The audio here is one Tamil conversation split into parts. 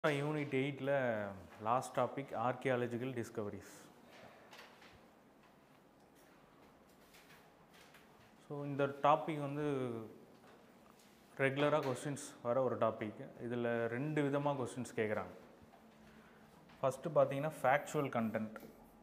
யூனிட் எயிட்டில் last topic archaeological discoveries so இந்த டாபிக் வந்து ரெகுலராக கொஸ்டின்ஸ் வர ஒரு டாபிக் இதில் ரெண்டு விதமாக கொஸ்டின்ஸ் கேட்குறாங்க ஃபஸ்ட்டு பார்த்தீங்கன்னா ஃபேக்சுவல் கண்டென்ட்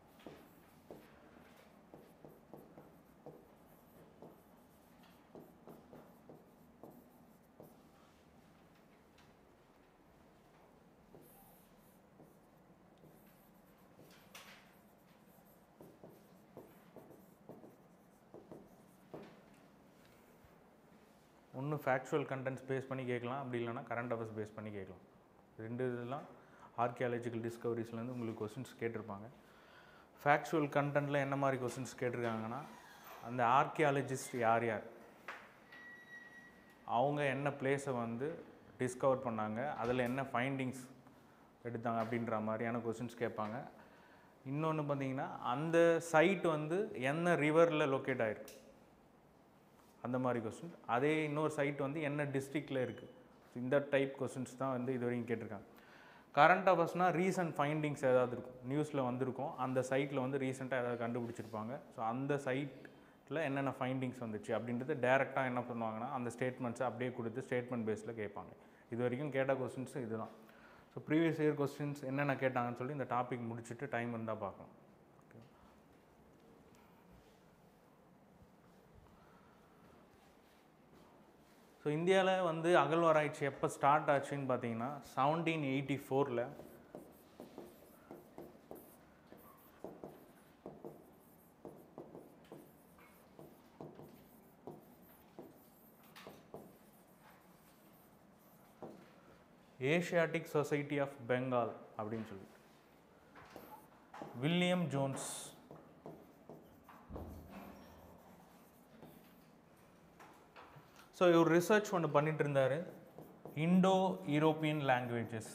ஒன்று ஃபேக்சுவல் கண்டென்ட்ஸ் பேஸ் பண்ணி கேட்கலாம் அப்படி இல்லைன்னா கரண்ட் அஃபேர்ஸ் பேஸ் பண்ணி கேட்கலாம் ரெண்டு இதெல்லாம் ஆர்கியாலஜிக்கல் டிஸ்கவரிஸ்லேருந்து உங்களுக்கு கொஸ்டின்ஸ் கேட்டிருப்பாங்க ஃபேக்சுவல் கண்டென்ட்டில் என்ன மாதிரி கொஸ்டின்ஸ் கேட்டிருக்காங்கன்னா அந்த ஆர்கியாலஜிஸ்ட் யார் யார் அவங்க என்ன பிளேஸை வந்து டிஸ்கவர் பண்ணாங்க அதில் என்ன ஃபைண்டிங்ஸ் எடுத்தாங்க அப்படின்ற மாதிரியான கொஸ்டின்ஸ் கேட்பாங்க இன்னொன்று பார்த்தீங்கன்னா அந்த சைட் வந்து என்ன ரிவரில் லொக்கேட் ஆகிருக்கு அந்த மாதிரி கொஸ்டின் அதே இன்னொரு சைட் வந்து என்ன டிஸ்ட்ரிக்டில் இருக்குது இந்த டைப் கொஸ்டின்ஸ் தான் வந்து இது வரைக்கும் கேட்டிருக்காங்க கரண்ட் அஃபேர்ஸ்னால் ரீசன்ட் ஃபைண்டிங்ஸ் ஏதாவது இருக்கும் நியூஸில் வந்திருக்கும் அந்த சைட்டில் வந்து ரீசெண்டாக ஏதாவது கண்டுபிடிச்சிருப்பாங்க ஸோ அந்த சைட்டில் என்னென்ன ஃபைண்டிங்ஸ் வந்துச்சு அப்படின்றது டேரெக்டாக என்ன பண்ணுவாங்கன்னா அந்த ஸ்டேட்மெண்ட்ஸை அப்படியே கொடுத்து ஸ்டேட்மெண்ட் பேஸில் கேட்பாங்க இது வரைக்கும் கேட்ட கொஸ்டின்ஸ் இதுதான் ஸோ ப்ரீவியஸ் இயர் கொஸ்டின்ஸ் என்னென்ன கேட்டாங்கன்னு சொல்லி இந்த டாபிக் முடிச்சுட்டு டைம் இருந்தால் பார்க்கலாம் ஸோ இந்தியாவில் வந்து அகழ்வாராய்ச்சி எப்போ ஸ்டார்ட் ஆச்சுன்னு பார்த்தீங்கன்னா செவன்டீன் எயிட்டி ஃபோரில் ஏஷியாட்டிக் சொசைட்டி ஆஃப் பெங்கால் அப்படின்னு சொல்லிட்டு வில்லியம் ஜோன்ஸ் ஸோ இவர் ரிசர்ச் ஒன்று பண்ணிட்டு இருந்தார் Indo European languages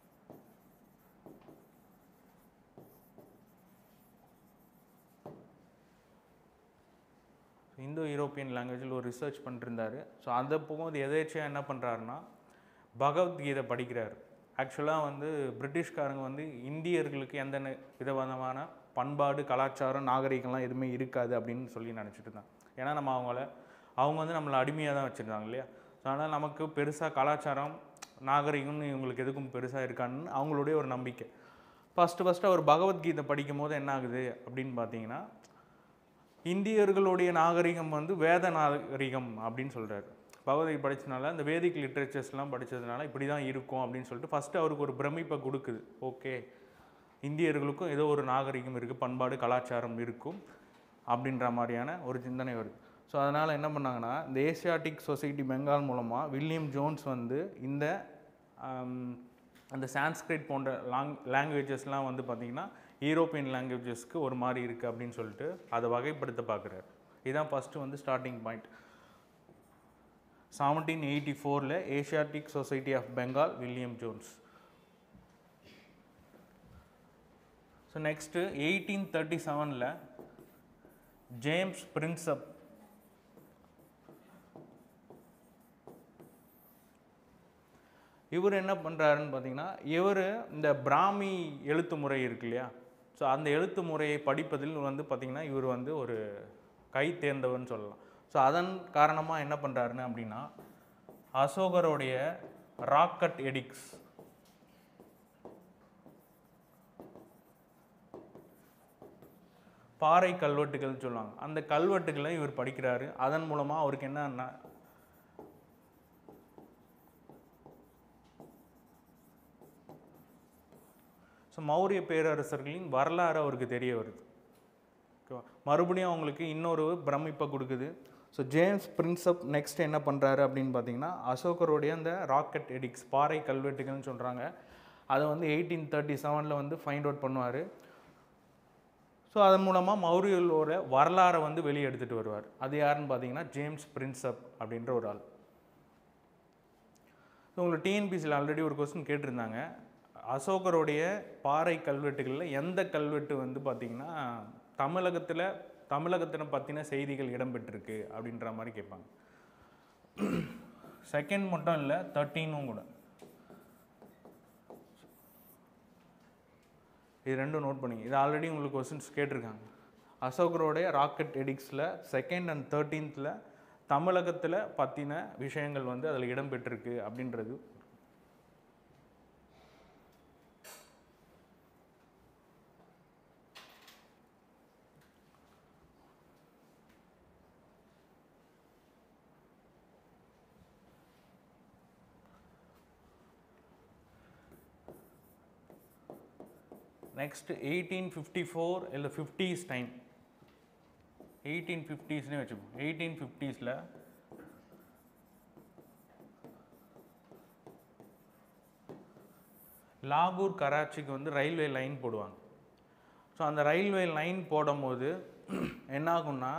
Indo European லாங்குவேஜில் ஒரு ரிசர்ச் பண்ணிருந்தாரு ஸோ அந்த போகும்போது எதேச்சியாக என்ன பண்ணுறாருன்னா பகவத்கீதை படிக்கிறார் ஆக்சுவலாக வந்து பிரிட்டிஷ்காரங்க வந்து இந்தியர்களுக்கு எந்த ந- விதவிதமான பண்பாடு கலாச்சாரம் நாகரிகம்லாம் எதுவுமே இருக்காது அப்படின்னு சொல்லி நினச்சிட்டு இருந்தாங்க ஏன்னா நம்ம அவங்கள அவங்க வந்து நம்மளை அடிமையாக தான் வச்சுருந்தாங்க இல்லையா ஸோ அதனால் நமக்கு பெருசாக கலாச்சாரம் நாகரிகம்னு இவங்களுக்கு எதுக்கும் பெருசாக இருக்கான்னு அவங்களுடைய ஒரு நம்பிக்கை ஃபஸ்ட்டு ஃபஸ்ட்டு அவர் பகவத்கீதை படிக்கும் போது என்ன ஆகுது அப்படின்னு பார்த்தீங்கன்னா இந்தியர்களுடைய நாகரிகம் வந்து வேத நாகரிகம் அப்படின்னு சொல்கிறாரு பகவத்கீதை படிச்சனால அந்த வேதிக் லிட்ரேச்சர்ஸ்லாம் படித்ததுனால இப்படி தான் இருக்கும் அப்படின்னு சொல்லிட்டு ஃபஸ்ட்டு அவருக்கு ஒரு பிரமிப்பை கொடுக்குது ஓகே இந்தியர்களுக்கும் ஏதோ ஒரு நாகரிகம் இருக்குது பண்பாடு கலாச்சாரம் இருக்கும் அப்படின்ற மாதிரியான ஒரு சிந்தனை வருது ஸோ அதனால் என்ன பண்ணாங்கன்னா இந்த ஏசியாட்டிக் சொசைட்டி பெங்கால் மூலமாக வில்லியம் ஜோன்ஸ் வந்து இந்த ஆம், அந்த சான்ஸ்கிரிட் போன்ற லாங் லாங்குவேஜஸ்லாம் வந்து பார்த்திங்கன்னா யூரோப்பியன் லாங்குவேஜஸ்க்கு ஒரு மாதிரி இருக்குது அப்படின்னு சொல்லிட்டு அதை வகைப்படுத்த பார்க்குறாரு இதுதான் ஃபஸ்ட்டு வந்து ஸ்டார்டிங் பாயிண்ட் செவன்டீன் எயிட்டி ஃபோரில் Asiatic Society of Bengal William Jones so next eighteen thirty செவனில் ஜேம்ஸ் பிரின்சப் இவர் என்ன பண்ணுறாருன்னு பார்த்தீங்கன்னா இவர் இந்த பிராமி எழுத்து முறை இருக்கு இல்லையா ஸோ அந்த எழுத்து முறையை படிப்பதில் வந்து பார்த்திங்கன்னா இவர் வந்து ஒரு கை தேர்ந்தவர்னு சொல்லலாம் ஸோ அதன் காரணமாக என்ன பண்ணுறாருன்னு அப்படின்னா அசோகருடைய ராக்கட் எடிக்ஸ் பாறை கல்வெட்டுகள் சொல்லுவாங்க அந்த கல்வெட்டுகளை இவர் படிக்கிறாரு அதன் மூலமாக அவருக்கு என்ன ஸோ மௌரிய பேரரசர்களின் வரலாறு அவருக்கு தெரிய வருது ஓகேவா மறுபடியும் அவங்களுக்கு இன்னொரு பிரமிப்பை கொடுக்குது ஸோ ஜேம்ஸ் பிரின்சப் நெக்ஸ்ட் என்ன பண்ணுறாரு அப்படின்னு பார்த்தீங்கன்னா அசோகருடைய அந்த ராக்கெட் எடிக்ஸ் பாறை கல்வெட்டுகள்னு சொல்கிறாங்க அதை வந்து எயிட்டீன் தேர்ட்டி செவனில் வந்து ஃபைண்ட் அவுட் பண்ணுவார் ஸோ அதன் மூலமாக மௌரியலோட வரலாறை வந்து வெளியே எடுத்துகிட்டு வருவார் அது யாருன்னு பார்த்தீங்கன்னா ஜேம்ஸ் பிரின்சப் அப்படின்ற ஒரு ஆள் ஸோ உங்களுக்கு டிஎன்பிசியில் ஆல்ரெடி ஒரு கொஸ்டின் கேட்டிருந்தாங்க அசோகருடைய பாறை கல்வெட்டுகளில் எந்த கல்வெட்டு வந்து பார்த்திங்கன்னா தமிழகத்தில் தமிழகத்தினை பற்றின செய்திகள் இடம்பெற்றிருக்கு அப்படின்ற மாதிரி கேட்பாங்க செகண்ட் மட்டும் இல்லை தேர்ட்டீனும் கூட இது ரெண்டும் நோட் பண்ணிங்க இது ஆல்ரெடி உங்களுக்கு கொஸ்டின்ஸ் கேட்டிருக்காங்க அசோகரோடைய ராக்கெட் எடிக்ஸில் செகண்ட் அண்ட் தேர்ட்டீன்த்தில் தமிழகத்தில் பற்றின விஷயங்கள் வந்து அதில் இடம்பெற்றிருக்கு அப்படின்றது நெக்ஸ்ட் எயிட்டீன் ஃபிஃப்டி ஃபோர் இல்லை ஃபிஃப்டிஸ் டைம் எயிட்டீன் ஃபிஃப்டிஸ்னே வச்சுப்போம் எயிட்டீன் ஃபிஃப்டிஸில் லாகூர் கராச்சிக்கு வந்து ரயில்வே லைன் போடுவாங்க ஸோ அந்த ரயில்வே லைன் போடும்போது என்ன ஆகும்னா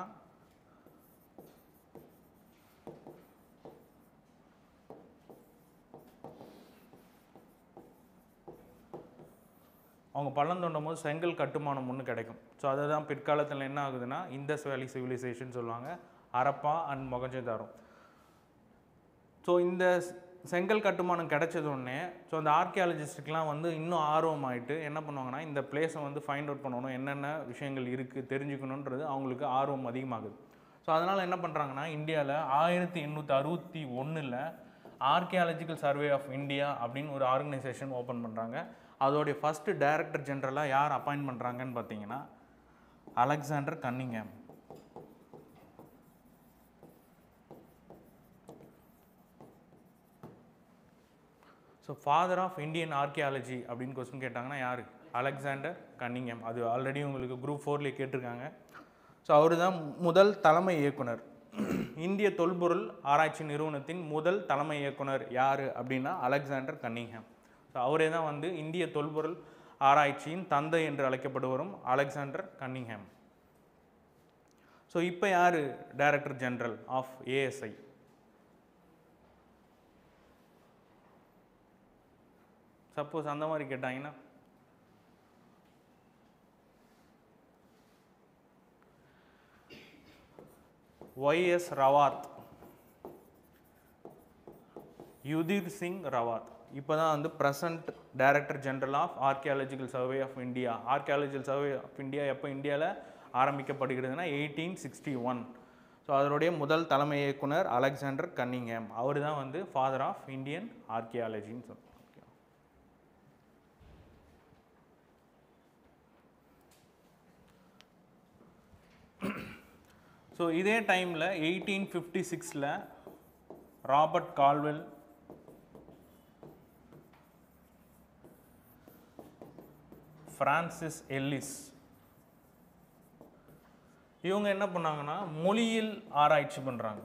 அவங்க பள்ளம் தோண்டும் போது செங்கல் கட்டுமானம் ஒன்று கிடைக்கும் ஸோ அதுதான் பிற்காலத்தில் என்ன ஆகுதுன்னா இந்தஸ் வேலி சிவிலைசேஷன் சொல்லுவாங்க அரப்பா அண்ட் மொகஞ்சதாரம் ஸோ இந்த ஸ்- செங்கல் கட்டுமானம் கிடைச்சது உடனே ஸோ அந்த ஆர்கியாலஜிஸ்ட்டுக்கெலாம் வந்து இன்னும் ஆர்வமாயிட்டு என்ன பண்ணுவாங்கன்னா இந்த பிளேஸை வந்து ஃபைண்ட் அவுட் பண்ணணும் என்னென்ன விஷயங்கள் இருக்குது தெரிஞ்சுக்கணுன்றது அவங்களுக்கு ஆர்வம் அதிகமாகுது ஸோ அதனால் என்ன பண்ணுறாங்கன்னா இந்தியாவில் ஆயிரத்தி எண்ணூற்றி அறுபத்தி ஒன்றில் ஆர்கியாலஜிக்கல் சர்வே ஆஃப் இந்தியா அப்படின்னு ஒரு ஆர்கனைசேஷன் ஓப்பன் பண்ணுறாங்க அதோடைய ஃபஸ்ட்டு டைரக்டர் ஜெனரலாக யார் அப்பாயின்ட் பண்ணுறாங்கன்னு பார்த்தீங்கன்னா Alexander Cunningham so father of Indian archaeology அப்படின்னு கொஸ்டின் கேட்டாங்கன்னா யார் அலெக்சாண்டர் கன்னிங்ஹாம் அது ஆல்ரெடி உங்களுக்கு குரூப் ஃபோர்லேயே கேட்டிருக்காங்க ஸோ அவர் தான் முதல் தலைமை இயக்குனர் இந்திய தொல்பொருள் ஆராய்ச்சி நிறுவனத்தின் முதல் தலைமை இயக்குனர் யார் அப்படின்னா அலெக்சாண்டர் கன்னிங்ஹாம் ஸோ அவரே தான் வந்து இந்திய தொல்பொருள் ஆராய்ச்சியின் தந்தை என்று அழைக்கப்படுவரும் அலெக்சாண்டர் கன்னிங்ஹாம் ஸோ இப்போ யார் director general of ASI suppose அந்த மாதிரி கேட்டாங்கன்னா ஒய்எஸ் ரவாத் யுதிர் சிங் ரவாத் இப்போ தான் வந்து present director general of archaeological survey of India archaeological survey of India எப்போ இந்தியாவில் ஆரம்பிக்கப்படுகிறதுனா எயிட்டீன் சிக்ஸ்டி ஒன் ஸோ அதனுடைய முதல் தலைமை இயக்குனர் அலெக்சாண்டர் கன்னிங்ஹாம் அவர் தான் வந்து ஃபாதர் ஆஃப் இந்தியன் ஆர்கியாலஜின்னு சொல்லுவாங்க ஸோ இதே டைமில் எயிட்டீன் ஃபிஃப்டி சிக்ஸில் ராபர்ட் கால்வெல் ஃப்ரான்சிஸ் எல்லிஸ் இவங்க என்ன பண்ணாங்கன்னா மொழியில் ஆராய்ச்சி பண்ணுறாங்க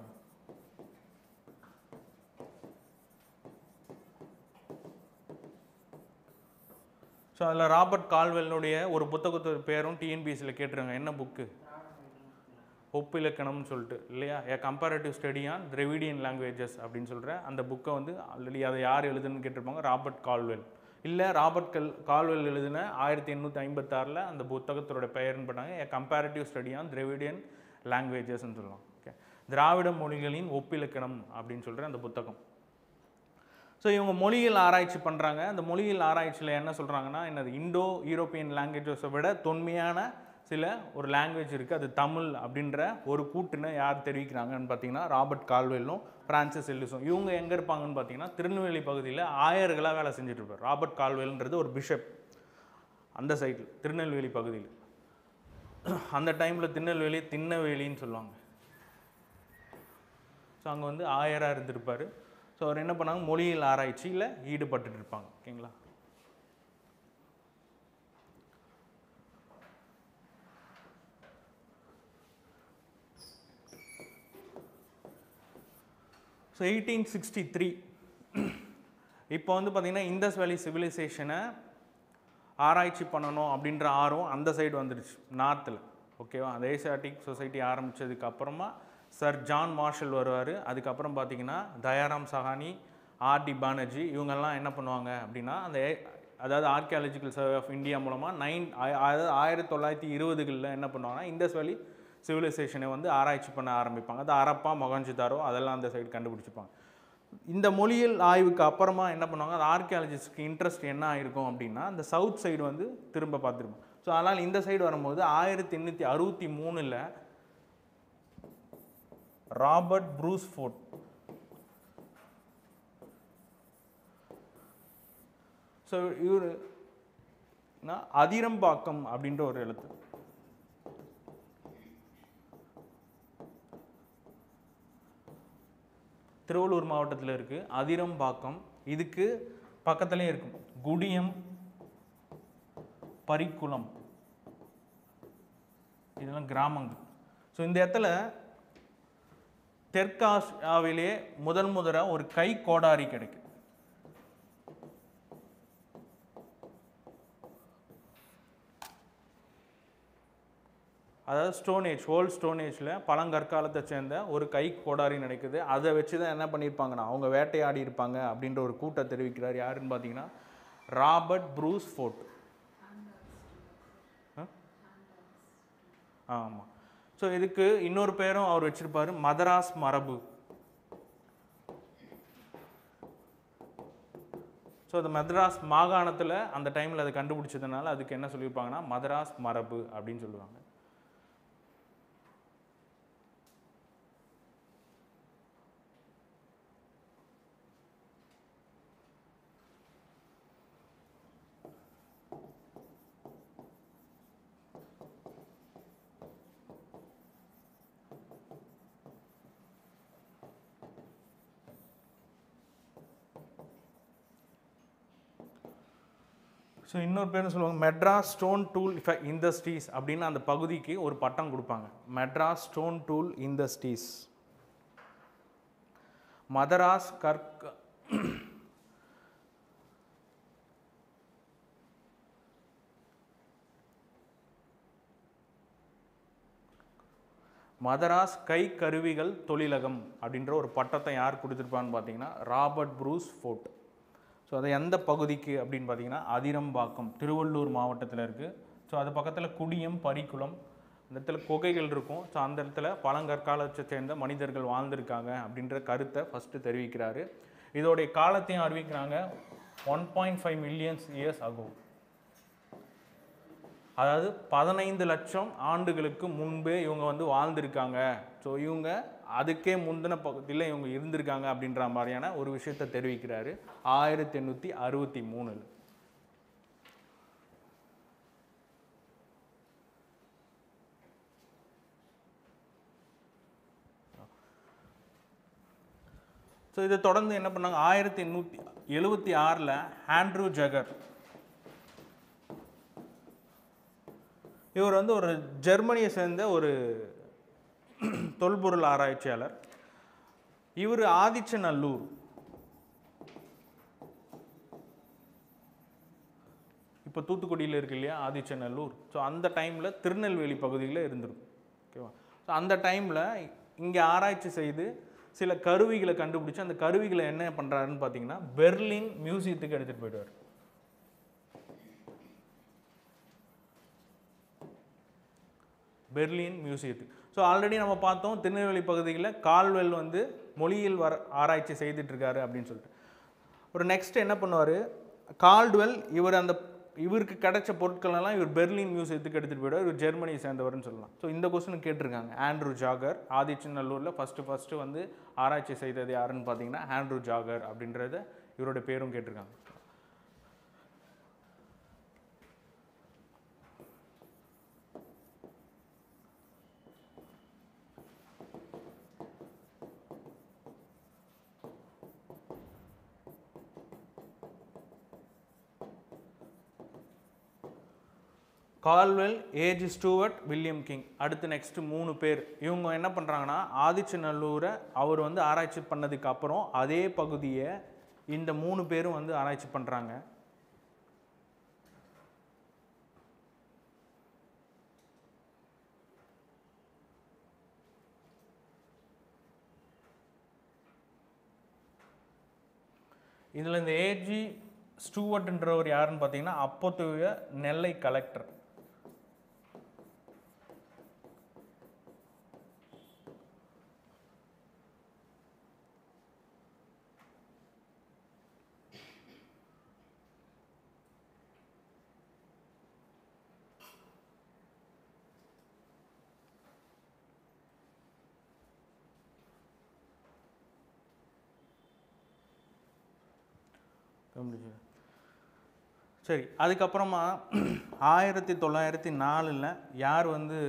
ஸோ அதில் ராபர்ட் கால்வெல்லுடைய ஒரு புத்தகத்தோட பேரும் டிஎன்பிஎஸ்சியில் கேட்டிருக்காங்க என்ன புக்கு ஒப்பிலக்கணம்னு சொல்லிட்டு இல்லையா a comparative study on Dravidian languages அப்படின்னு சொல்கிற அந்த புக்கை வந்து ஆல்ரெடி அதை யார் எழுதுன்னு கேட்டிருப்பாங்க ராபர்ட் கால்வெல் இல்லை ராபர்ட் கல் கால்வெல் எழுதின ஆயிரத்தி எண்ணூற்றி ஐம்பத்தாறில் அந்த புத்தகத்தோட பெயர்னு பண்ணாங்க a comparative study on Dravidian லாங்குவேஜஸ்ன்னு சொல்லலாம் ஓகே திராவிட மொழிகளின் ஒப்பிலக்கணம் அப்படின்னு சொல்கிற அந்த புத்தகம் ஸோ இவங்க மொழியியல் ஆராய்ச்சி பண்ணுறாங்க அந்த மொழியியல் ஆராய்ச்சியில் என்ன சொல்கிறாங்கன்னா என்னது இண்டோ யூரோப்பியன் லாங்குவேஜஸை விட தொன்மையான சில ஒரு லாங்குவேஜ் இருக்குது அது தமிழ் அப்படின்ற ஒரு கூட்டுன்னு யார் தெரிவிக்கிறாங்கன்னு பார்த்தீங்கன்னா ராபர்ட் கால்வெல்லும் பிரான்சிஸ் எல்லிஸும் இவங்க எங்கே இருப்பாங்கன்னு பார்த்தீங்கன்னா திருநெல்வேலி பகுதியில் ஆயர்களாக வேலை செஞ்சுட்டு இருப்பார் ராபர்ட் கால்வெல்ன்றது ஒரு பிஷப் அந்த சைடில் திருநெல்வேலி பகுதியில் அந்த டைமில் திருநெல்வேலி திண்ணவேலின்னு சொல்லுவாங்க ஸோ அங்கே வந்து ஆயராக இருந்திருப்பார் ஸோ அவர் என்ன பண்ணாங்க மொழியியல் ஆராய்ச்சியில் ஈடுபட்டுட்டு இருப்பாங்க ஓகேங்களா ஸோ எயிட்டீன் சிக்ஸ்டி த்ரீ இப்போ வந்து பார்த்திங்கன்னா இந்தஸ் வேலி சிவிலைசேஷனை ஆராய்ச்சி பண்ணணும் அப்படின்ற ஆர்வம் அந்த சைடு வந்துடுச்சு நார்த்தில் ஓகேவா அந்த ஏசியாட்டிக் சொசைட்டி ஆரம்பித்ததுக்கு அப்புறமா சர் ஜான் மார்ஷல் வருவார் அதுக்கப்புறம் பார்த்தீங்கன்னா தயாராம் சஹானி ஆர்டி பானர்ஜி இவங்கெல்லாம் என்ன பண்ணுவாங்க அப்படின்னா அந்த ஏ- அதாவது ஆர்கியாலஜிக்கல் சர்வே ஆஃப் இந்தியா மூலமாக நைன் அதாவது ஆயிரத்தி தொள்ளாயிரத்தி இருபதுகளில் என்ன பண்ணுவாங்கன்னா இந்தஸ் வேலி சிவிலைசேஷனை வந்து ஆராய்ச்சி பண்ண ஆரம்பிப்பாங்க அது அரப்பா மொகஞ்சுதாரோ அதெல்லாம் அந்த சைடு கண்டுபிடிச்சிப்பாங்க இந்த மொழியியல் ஆய்வுக்கு அப்புறமா என்ன பண்ணுவாங்க அந்த ஆர்கியாலஜிஸ்ட்க்கு இன்ட்ரெஸ்ட் என்ன ஆயிருக்கும் அப்படின்னா அந்த சவுத் சைடு வந்து திரும்ப பார்த்துருப்போம் ஸோ அதனால் இந்த சைடு வரும்போது ஆயிரத்தி எண்ணூற்றி அறுபத்தி மூணில் ராபர்ட் ப்ரூஸ் ஃபோர்ட் ஸோ இவர் அதிரம்பாக்கம் அப்படின்ற ஒரு எழுத்து திருவள்ளூர் மாவட்டத்தில் இருக்குது அதிரம்பாக்கம் இதுக்கு பக்கத்துலேயே இருக்கும் குடியம் பரிக்குளம் இதெல்லாம் கிராமங்கள் ஸோ இந்த இடத்துல தெற்காசியாவிலே முதல் முதலாக ஒரு கை கோடாரி கிடைக்கும் அதாவது ஸ்டோன் ஏஜ் ஓல்ட் ஸ்டோன் ஏஜில் பழங்கற்காலத்தை சேர்ந்த ஒரு கை கோடாரி நடக்குது அதை வச்சு தான் என்ன பண்ணியிருப்பாங்கன்னா அவங்க வேட்டையாடி இருப்பாங்க அப்படின்ற ஒரு கூட்டை தெரிவிக்கிறார் யாருன்னு பார்த்தீங்கன்னா ராபர்ட் ப்ரூஸ் ஃபோர்ட் ஆமாம் ஸோ இதுக்கு இன்னொரு பேரும் அவர் வச்சிருப்பாரு மதராஸ் மரபு ஸோ அந்த மதராஸ் மாகாணத்தில் அந்த டைமில் அதை கண்டுபிடிச்சதுனால அதுக்கு என்ன சொல்லியிருப்பாங்கன்னா மதராஸ் மரபு அப்படின்னு சொல்லுவாங்க ஸோ இன்னொரு பேர் சொல்லுவாங்க மெட்ராஸ் ஸ்டோன் டூல் இண்டஸ்ட்ரீஸ் அப்படின்னு அந்த பகுதிக்கு ஒரு பட்டம் கொடுப்பாங்க Madras stone tool industries Madras கற்க மதராஸ் கை கருவிகள் தொழிலகம் அப்படின்ற ஒரு பட்டத்தை யார் கொடுத்துருப்பான்னு பார்த்தீங்கன்னா ராபர்ட் ப்ரூஸ் ஃபோர்ட் ஸோ அது எந்த பகுதிக்கு அப்படின்னு பார்த்தீங்கன்னா அதிரம்பாக்கம் திருவள்ளூர் மாவட்டத்தில் இருக்குது ஸோ அது பக்கத்தில் குடியம் பரிக்குளம் அந்த இடத்துல குகைகள் இருக்கும் ஸோ அந்த இடத்துல பழங்கற்காலத்தை சேர்ந்த மனிதர்கள் வாழ்ந்திருக்காங்க அப்படின்ற கருத்தை ஃபஸ்ட்டு தெரிவிக்கிறாரு இதோடைய காலத்தையும் அறிவிக்கிறாங்க one point five millions years ஆகும் அதாவது பதினைந்து லட்சம் ஆண்டுகளுக்கு முன்பே இவங்க வந்து வாழ்ந்திருக்காங்க ஸோ இவங்க அதுக்கே முந்தின பகுதியில் இவங்க இருந்திருக்காங்க அப்படின்ற மாதிரியான ஒரு விஷயத்தை தெரிவிக்கிறாரு ஆயிரத்தி எண்ணூற்றி அறுபத்தி மூணில் ஸோ இதை தொடர்ந்து என்ன பண்ணாங்க ஆயிரத்தி எண்ணூற்றி எழுபத்தி ஆறில் ஆண்ட்ரூ ஜகர் இவர் வந்து ஒரு ஜெர்மனியை சேர்ந்த ஒரு தொல்பொருள் ஆராய்ச்சியாளர் இவர் ஆதிச்சநல்லூர் இப்போ தூத்துக்குடியில் இருக்கு இல்லையா ஆதிச்சநல்லூர் ஸோ அந்த டைமில் திருநெல்வேலி பகுதியில் இருந்திருக்கும் ஓகேவா ஸோ அந்த டைமில் இங்கே ஆராய்ச்சி செய்து சில கருவிகளை கண்டுபிடிச்சு அந்த கருவிகளை என்ன பண்ணுறாருன்னு பார்த்தீங்கன்னா பெர்லின் மியூசியத்துக்கு எடுத்துகிட்டு போயிடுவார் பெர்லின் மியூசியத்துக்கு ஸோ ஆல்ரெடி நம்ம பார்த்தோம் திருநெல்வேலி பகுதியில் கால்வெல் வந்து மொழியியல் வர ஆராய்ச்சி செய்துட்டு இருக்காரு அப்படின்னு சொல்லிட்டு ஒரு நெக்ஸ்ட் என்ன பண்ணுவார் கால்டுவெல் இவர் அந்த இவருக்கு கிடைச்ச பொருட்கள் எல்லாம் இவர் பெர்லின் மியூசியத்துக்கு எடுத்துகிட்டு போயிடுவார் இவர் ஜெர்மனியை சேர்ந்தவர்னு சொல்லலாம் ஸோ இந்த கொஸ்டின் கேட்டிருக்காங்க ஆண்ட்ரூ ஜாகர் ஆதிச்சநல்லூரில் ஃபஸ்ட்டு ஃபஸ்ட்டு வந்து ஆராய்ச்சி செய்தது யாருன்னு பார்த்தீங்கன்னா ஆண்ட்ரூ ஜாகர் அப்படின்றத இவரோட பேரும் கேட்டிருக்காங்க Caldwell AJ Stuart William King அடுத்து நெக்ஸ்ட் மூணு பேர் இவங்க என்ன பண்ணுறாங்கன்னா ஆதிச்சநல்லூரை அவர் வந்து ஆராய்ச்சி பண்ணதுக்கு அப்புறம் அதே பகுதியை இந்த மூணு பேரும் வந்து ஆராய்ச்சி பண்ணுறாங்க இதில் இந்த ஏஜி ஸ்டூவர்ட்ன்றவர் யாருன்னு பார்த்தீங்கன்னா அப்போதைய நெல்லை கலெக்டர் முடிஞ்சு சரி அதுக்கப்புறமா ஆயிரத்தி தொள்ளாயிரத்தி நாலில் யார் வந்து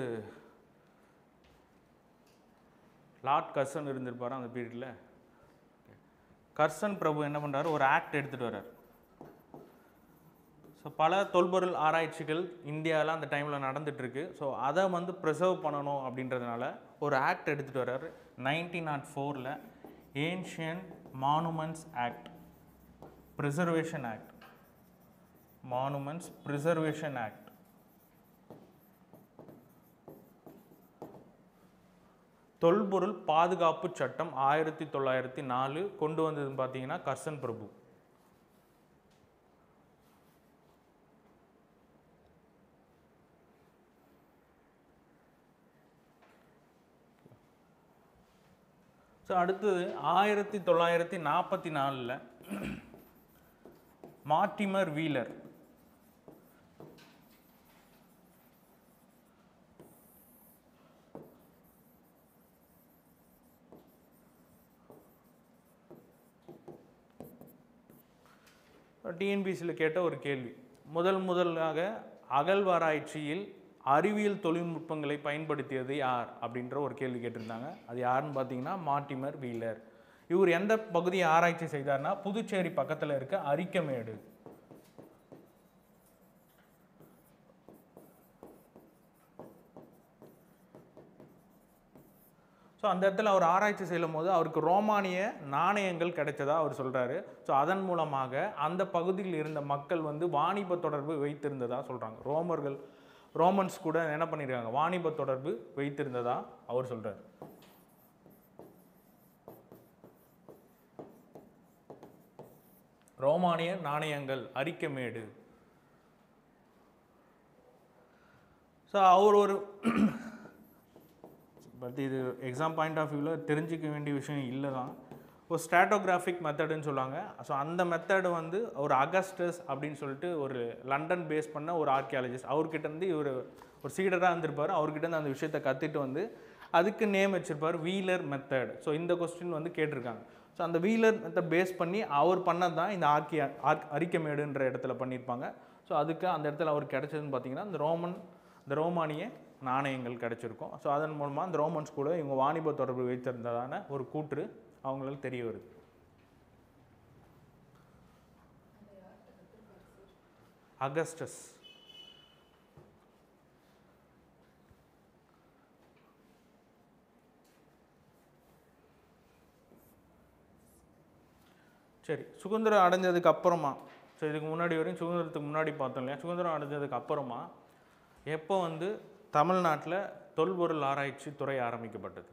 லார்ட் கர்சன் இருந்திருப்பாரோ அந்த பீரியடில் கர்சன் பிரபு என்ன பண்ணுறாரு ஒரு ஆக்ட் எடுத்துகிட்டு வர்றார் ஸோ பல தொல்பொருள் ஆராய்ச்சிகள் இந்தியாவில் அந்த டைமில் நடந்துகிட்ருக்கு ஸோ அதை வந்து ப்ரிசர்வ் பண்ணணும் அப்படின்றதுனால ஒரு ஆக்ட் எடுத்துகிட்டு வர்றாரு நைன்டீன் நாட் ஃபோரில் ancient monuments act preservation act monuments preservation act தொல்பொருள் பாதுகாப்பு சட்டம் ஆயிரத்தி தொள்ளாயிரத்தி நாலு கொண்டு வந்ததுன்னு பார்த்தீங்கன்னா கர்சன் பிரபு ஸோ அடுத்தது ஆயிரத்தி தொள்ளாயிரத்தி நாற்பத்தி நாலில் மார்டிமர் வீலர் டிஎன்பிசியில் கேட்ட ஒரு கேள்வி முதல் முதலாக அகழ்வாராய்ச்சியில் அறிவியல் தொழில்நுட்பங்களை பயன்படுத்தியது யார் அப்படின்ற ஒரு கேள்வி கேட்டிருந்தாங்க அது யாருன்னு பார்த்தீங்கன்னா மார்டிமர் வீலர் இவர் எந்த பகுதியை ஆராய்ச்சி செய்தார்னா புதுச்சேரி பக்கத்தில் இருக்க அரிக்கமேடு ஸோ அந்த இடத்துல அவர் ஆராய்ச்சி செய்யும் போது அவருக்கு ரோமானிய நாணயங்கள் கிடைச்சதா அவர் சொல்கிறாரு ஸோ அதன் மூலமாக அந்த பகுதியில் இருந்த மக்கள் வந்து வாணிப தொடர்பு வைத்திருந்ததா சொல்கிறாங்க ரோமர்கள் ரோமன்ஸ் கூட என்ன பண்ணியிருக்காங்க வாணிப தொடர்பு வைத்திருந்ததா அவர் சொல்கிறார் ரோமானிய நாணயங்கள் அரிக்கமேடு ஸோ அவர் ஒரு பட் இது எக்ஸாம் பாயிண்ட் ஆஃப் வியூவில் தெரிஞ்சிக்க வேண்டிய விஷயம் இல்லை தான் ஒரு ஸ்ட்ராட்டோகிராஃபிக் மெத்தடுன்னு சொல்லுவாங்க ஸோ அந்த மெத்தடு வந்து ஒரு அகஸ்டஸ் அப்படின்னு சொல்லிட்டு ஒரு லண்டன் பேஸ் பண்ண ஒரு ஆர்கியாலஜிஸ்ட் அவர்கிட்ட இருந்து இவர் ஒரு சீடராக இருந்திருப்பார் அவர்கிட்ட இருந்து அந்த விஷயத்தை கற்றுட்டு வந்து அதுக்கு நேம் வச்சிருப்பார் வீலர் மெத்தட் ஸோ இந்த கொஸ்டின் வந்து கேட்டிருக்காங்க ஸோ அந்த வீலர் மெத்தட் பேஸ் பண்ணி அவர் பண்ணது தான் இந்த ஆர்கியா ஆர்க் அரிக்கமேடுன்ற இடத்துல பண்ணியிருப்பாங்க ஸோ அதுக்கு அந்த இடத்துல அவருக்கு கிடைச்சதுன்னு பார்த்தீங்கன்னா இந்த ரோமன் இந்த ரோமானிய நாணயங்கள் கிடைச்சிருக்கும் ஸோ அதன் மூலமாக அந்த ரோமன்ஸ் கூட இவங்க வாணிப தொடர்பு வைத்திருந்ததான ஒரு கூற்று அவங்களுக்கு தெரிய வருது அகஸ்டஸ் சரி சுதந்திரம் அடைஞ்சதுக்கு அப்புறமா ஸோ இதுக்கு முன்னாடி வரையும் சுதந்திரத்துக்கு முன்னாடி பார்த்தோம் இல்லையா சுதந்திரம் அடைஞ்சதுக்கு அப்புறமா எப்போ வந்து தமிழ்நாட்டில் தொல்பொருள் ஆராய்ச்சி துறை ஆரம்பிக்கப்பட்டது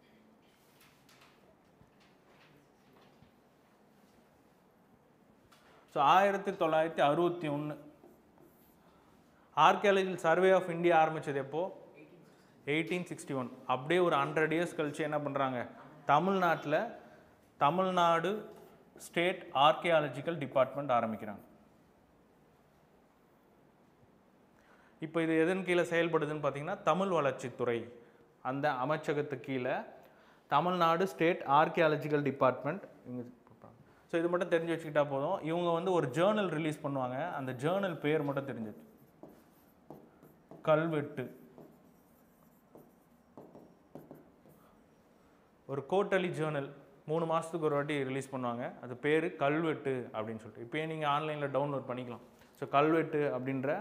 ஸோ ஆயிரத்தி தொள்ளாயிரத்தி அறுபத்தி ஒன்று ஆர்கியாலஜிக்கல் சர்வே ஆஃப் இந்தியா ஆரம்பித்தது எப்போ எயிட்டீன் சிக்ஸ்டி ஒன் அப்படியே ஒரு ஹண்ட்ரட் இயர்ஸ் கழிச்சு என்ன பண்ணுறாங்க தமிழ்நாட்டில் தமிழ்நாடு ஸ்டேட் ஆர்கியாலஜிக்கல் டிபார்ட்மெண்ட் ஆரம்பிக்கிறாங்க இப்போ இது எதன் கீழே செயல்படுதுன்னு பார்த்தீங்கன்னா தமிழ் வளர்ச்சித்துறை அந்த அமைச்சகத்துக்கு கீழே தமிழ்நாடு ஸ்டேட் ஆர்கியாலஜிக்கல் டிபார்ட்மெண்ட் இங்கே ஸோ இது மட்டும் தெரிஞ்சு வச்சுக்கிட்டா போதும் இவங்க வந்து ஒரு ஜேர்னல் ரிலீஸ் பண்ணுவாங்க அந்த ஜேர்னல் பேர் மட்டும் தெரிஞ்சது கல்வெட்டு ஒரு கோட்டலி ஜேர்னல் மூணு மாதத்துக்கு ஒரு வாட்டி ரிலீஸ் பண்ணுவாங்க அது பேர் கல்வெட்டு அப்படின்னு சொல்லிட்டு இப்போயே நீங்கள் ஆன்லைனில் டவுன்லோட் பண்ணிக்கலாம் ஸோ கல்வெட்டு அப்படின்ற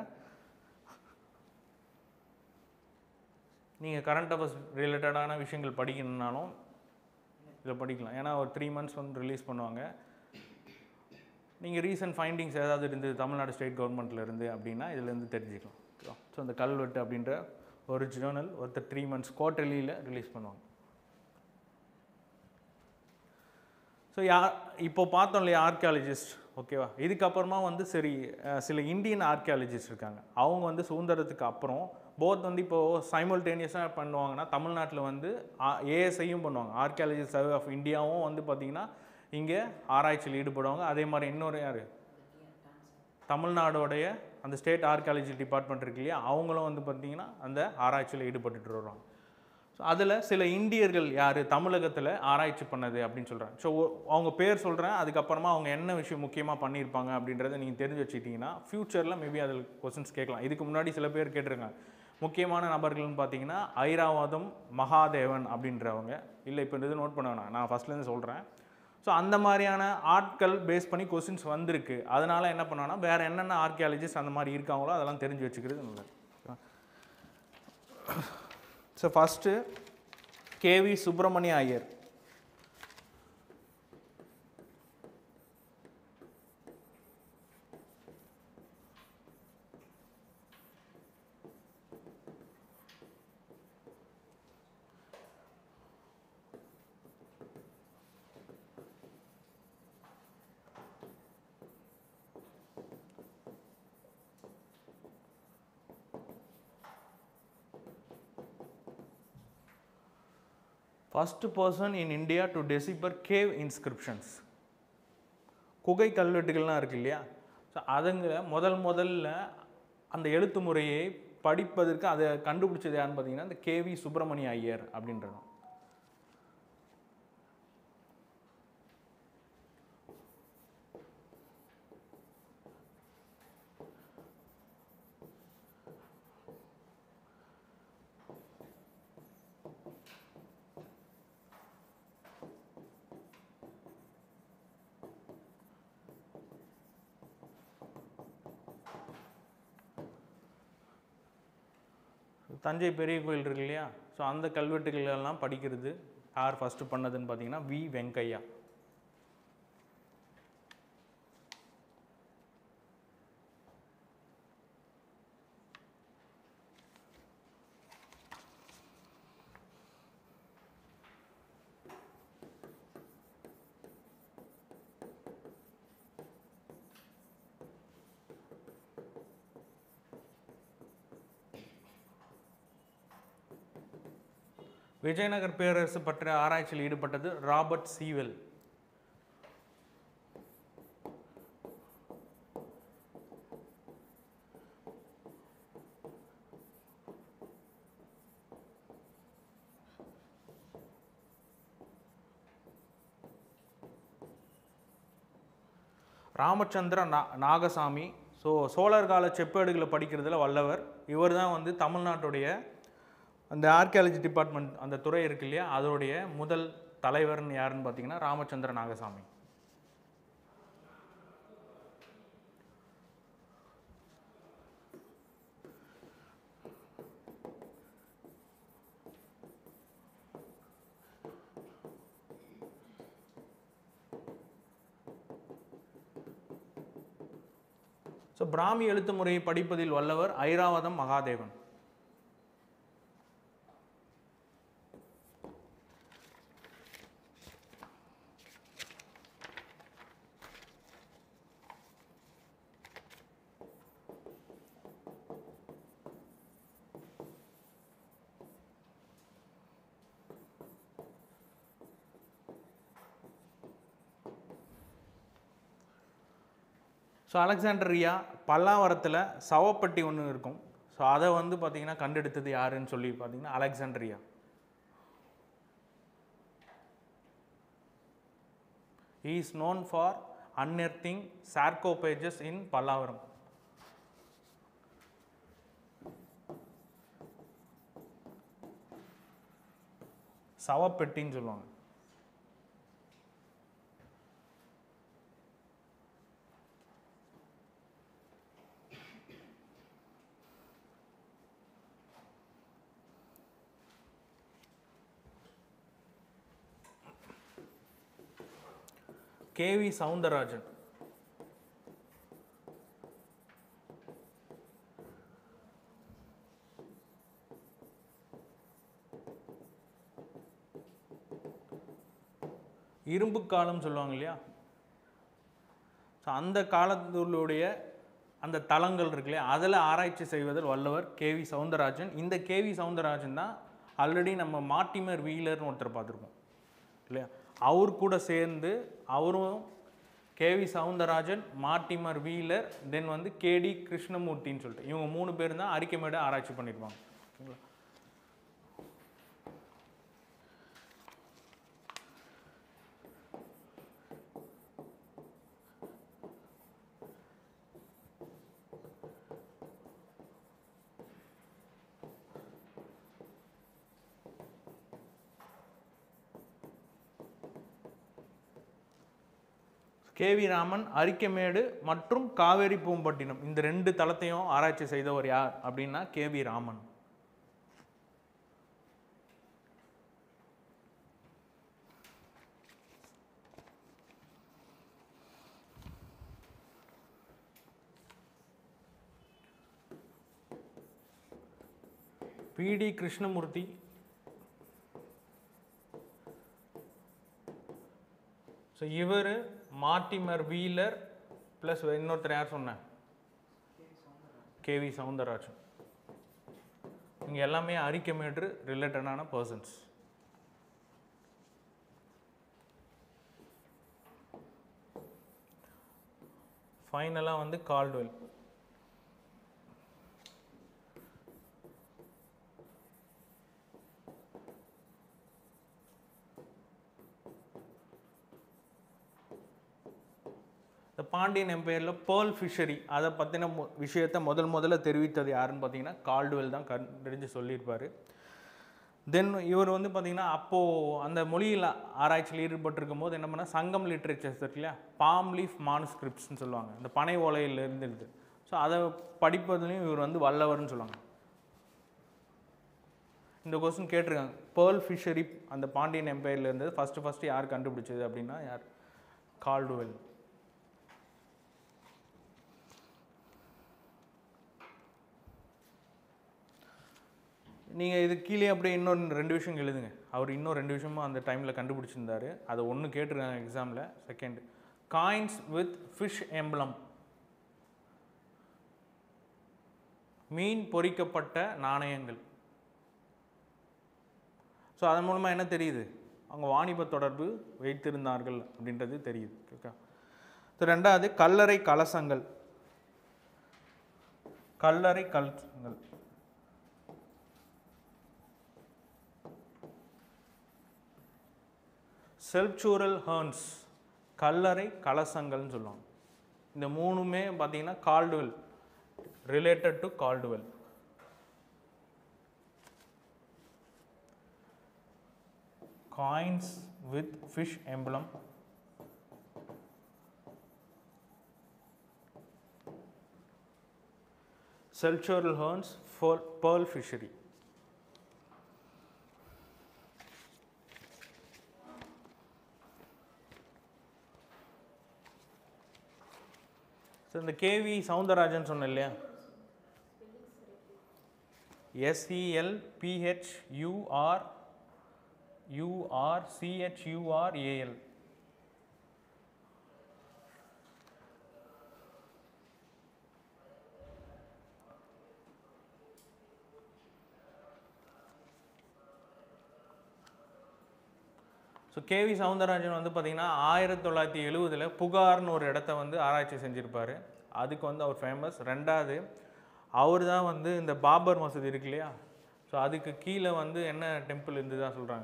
நீங்கள் கரண்ட் அஃபேர்ஸ் ரிலேட்டடான விஷயங்கள் படிக்கணுன்னாலும் இதில் படிக்கலாம் ஏன்னா ஒரு த்ரீ மந்த்ஸ் வந்து ரிலீஸ் பண்ணுவாங்க நீங்கள் ரீசன்ட் ஃபைண்டிங்ஸ் ஏதாவது இருந்து தமிழ்நாடு ஸ்டேட் கவர்மெண்ட்டில் இருந்து அப்படின்னா இதுலேருந்து தெரிஞ்சுக்கலாம் ஓகேவா ஸோ அந்த கல்வெட்டு அப்படின்ற ஒரு ஜேர்னல் ஒருத்தர் த்ரீ மந்த்ஸ் குவார்டர்லியில் ரிலீஸ் பண்ணுவாங்க ஸோ யா இப்போ பார்த்தோம் இல்லையா ஆர்கியாலஜிஸ்ட் ஓகேவா இதுக்கப்புறமா வந்து சரி அஹ், சில இந்தியன் ஆர்கியாலஜிஸ்ட் இருக்காங்க அவங்க வந்து சுதந்திரத்துக்கு அப்புறம் போத் வந்து இப்போது சைமல்டேனியஸாக பண்ணுவாங்கன்னா தமிழ்நாட்டில் வந்து ஏஎஸ்ஐயும் பண்ணுவாங்க ஆர்கியாலஜி சர்வே ஆஃப் இந்தியாவும் வந்து பார்த்திங்கன்னா இங்கே ஆராய்ச்சியில் ஈடுபடுவாங்க அதே மாதிரி இன்னொரு யார் தமிழ்நாடோடைய அந்த ஸ்டேட் ஆர்கியாலஜி டிபார்ட்மெண்ட் இருக்கு இல்லையா அவங்களும் வந்து பார்த்திங்கன்னா அந்த ஆராய்ச்சியில் ஈடுபட்டுட்டு வருவாங்க ஸோ அதில் சில இந்தியர்கள் யார் தமிழகத்தில் ஆராய்ச்சி பண்ணது அப்படின்னு சொல்கிறாங்க ஸோ அவங்க பேர் சொல்கிறேன் அதுக்கப்புறமா அவங்க என்ன விஷயம் முக்கியமாக பண்ணியிருப்பாங்க அப்படின்றத நீங்கள் தெரிஞ்சு வச்சுக்கிட்டிங்கன்னா ஃப்யூச்சரில் மேபி அதில் கொஸ்டின்ஸ் கேட்கலாம் இதுக்கு முன்னாடி சில பேர் கேட்டிருக்காங்க முக்கியமான நபர்கள்னு பார்த்தீங்கன்னா ஐராவதம் மகாதேவன் அப்படின்றவங்க இல்லை இப்போ இது நோட் பண்ண வேணாம் நான் ஃபஸ்ட்லேருந்து சொல்கிறேன் ஸோ அந்த மாதிரியான ஆட்கள் பேஸ் பண்ணி கொஸ்டின்ஸ் வந்திருக்கு அதனால என்ன பண்ணோன்னா வேறு என்னென்ன ஆர்கியாலஜிஸ்ட் அந்த மாதிரி இருக்காங்களோ அதெல்லாம் தெரிஞ்சு வச்சுக்கிறது நல்லது so first KV Subramania Iyer first person in India to decipher cave inscriptions குகை கல்வெட்டுகள்லாம் இருக்கு இல்லையா ஸோ அதுங்க முதல் முதல்ல அந்த எழுத்து முறையை படிப்பதற்கு அதை கண்டுபிடிச்சது யாருன்னு பார்த்தீங்கன்னா இந்த கேவி சுப்பிரமணிய ஐயர் அப்படின்றது தஞ்சை பெரிய கோயில் இருக்கு இல்லையா ஸோ அந்த கல்வெட்டுகள் எல்லாம் படிக்கிறது யார் ஃபஸ்ட்டு பண்ணதுன்னு பார்த்தீங்கன்னா வி வெங்கையா விஜயநகர் பேரரசு பற்றிய ஆராய்ச்சியில் ஈடுபட்டது ராபர்ட் சீவெல் ராமச்சந்திர நா நாகசாமி ஸோ சோழர் கால செப்பேடுகளை படிக்கிறதுல வல்லவர் இவர் தான் வந்து தமிழ்நாட்டுடைய அந்த ஆர்கியாலஜி டிபார்ட்மெண்ட் அந்த துறை இருக்கு இல்லையா அதோடைய முதல் தலைவர்னு யாருன்னு பார்த்தீங்கன்னா ராமச்சந்திர நாகசாமி ஸோ பிராமி எழுத்து முறையை படிப்பதில் வல்லவர் ஐராவதம் மகாதேவன் ஸோ அலெக்சாண்டரியா பல்லாவரத்தில் சவப்பட்டி ஒன்று இருக்கும் ஸோ அதை வந்து பார்த்தீங்கன்னா கண்டெடுத்தது யாருன்னு சொல்லி பார்த்தீங்கன்னா Alexander Rea is known for unearthing sarcophagus in Pallavaram சவப்பெட்டின்னு சொல்லுவாங்க கேவி சவுந்தரராஜன் இரும்பு காலம் சொல்லுவாங்க இல்லையா ஸோ அந்த காலத்துடைய அந்த தளங்கள் இருக்கு இல்லையா அதில் ஆராய்ச்சி செய்வதில் வல்லவர் கேவி சவுந்தரராஜன் இந்த கேவி சவுந்தரராஜன் தான் ஆல்ரெடி நம்ம மார்ட்டிமர் வீலர்னு ஒருத்தர் பார்த்துருக்கோம் இல்லையா அவர் கூட சேர்ந்து அவரும் KV Soundararajan Mortimer Wheeler then வந்து கேடி கிருஷ்ணமூர்த்தின்னு சொல்லிட்டு இவங்க மூணு பேர் தான் அரிக்கமேடு ஆராய்ச்சி பண்ணியிருப்பாங்க ஓகேங்களா கேவி ராமன் அரிக்கமேடு மற்றும் காவேரி பூம்பட்டினம் இந்த ரெண்டு தளத்தையும் ஆராய்ச்சி செய்தவர் யார் அப்படின்னா KV Raman PD Krishnamurthy so இவர் மார்டிமர் வீலர் ப்ளஸ் இன்னொருத்தர் யார் சொன்னேன் கேவி சவுந்தரராஜன் இங்கே எல்லாமே அரிக்கமேட்ரு ரிலேட்டடான பர்சன்ஸ் ஃபைனலாக வந்து கால்டுவெல் இந்த பாண்டியன் எம்பையரில் பேர்ல் ஃபிஷரி அதை பற்றின மு விஷயத்தை முதல் முதல்ல தெரிவித்தது யாருன்னு பார்த்தீங்கன்னா கால்டுவெல் தான் கண்டறிஞ்சு சொல்லியிருப்பார் தென் இவர் வந்து பார்த்தீங்கன்னா அப்போது அந்த மொழியில் ஆராய்ச்சியில் ஈடுபட்டிருக்கும் போது என்ன பண்ணால் சங்கம் லிட்ரேச்சர்ஸ் இருக்கு இல்லையா பாம் லீஃப் மானுஸ்கிரிப்ட்ஸ்னு சொல்லுவாங்க இந்த பனை ஓலையில் இருந்தது ஸோ அதை படிப்பதுலையும் இவர் வந்து வல்லவர்னு சொல்லுவாங்க இந்த கொஸ்டின் கேட்டிருக்காங்க பேர்ல் ஃபிஷரி அந்த பாண்டியன் எம்பையரில் இருந்தது ஃபஸ்ட்டு ஃபஸ்ட்டு யார் கண்டுபிடிச்சது அப்படின்னா யார் கால்டுவெல் நீங்கள் இது கீழே அப்படியே இன்னொரு ரெண்டு விஷயம் எழுதுங்க அவர் இன்னும் ரெண்டு விஷயமும் அந்த டைமில் கண்டுபிடிச்சிருந்தாரு அதை ஒன்று கேட்டிருக்காங்க எக்ஸாமில் second coins with fish emblem மீன் பொறிக்கப்பட்ட நாணயங்கள் ஸோ அதன் மூலமாக என்ன தெரியுது அவங்க வாணிப தொடர்பு வைத்திருந்தார்கள் அப்படின்றது தெரியுது ஓகே ஸோ ரெண்டாவது கல்லறை கலசங்கள் கல்லறை கலசங்கள் செல்ச்சூரல் ஹர்ன்ஸ் கல்லறை கலசங்கள்னு சொல்லுவாங்க இந்த மூணுமே பார்த்தீங்கன்னா Caldwell related to Caldwell coins with fish emblem sepulchral urns pearl fishery so இந்த கேவி சவுந்தரராஜன் சொன்னேன் இல்லையா S E L P H U R U R C H U R A L so KV Soundararajan வந்து பார்த்தீங்கன்னா ஆயிரத்தி தொள்ளாயிரத்தி எழுவதில் புகார்னு ஒரு இடத்த வந்து ஆராய்ச்சி செஞ்சுருப்பார் அதுக்கு வந்து அவர் ஃபேமஸ் ரெண்டாவது அவர் தான் வந்து இந்த பாபர் மசூதி இருக்கு இல்லையா ஸோ அதுக்கு கீழே வந்து என்ன டெம்பிள் இருந்து தான் சொல்கிறாங்க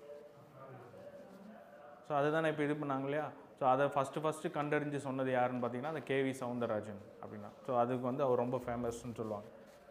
ஸோ அதுதானே இப்போ இது பண்ணாங்க இல்லையா ஸோ அதை ஃபஸ்ட்டு ஃபஸ்ட்டு கண்டறிஞ்சு சொன்னது யாருன்னு பார்த்தீங்கன்னா அந்த கேவி சவுந்தரராஜன் அப்படின்னா ஸோ அதுக்கு வந்து அவர் ரொம்ப ஃபேமஸ்ன்னு சொல்லுவாங்க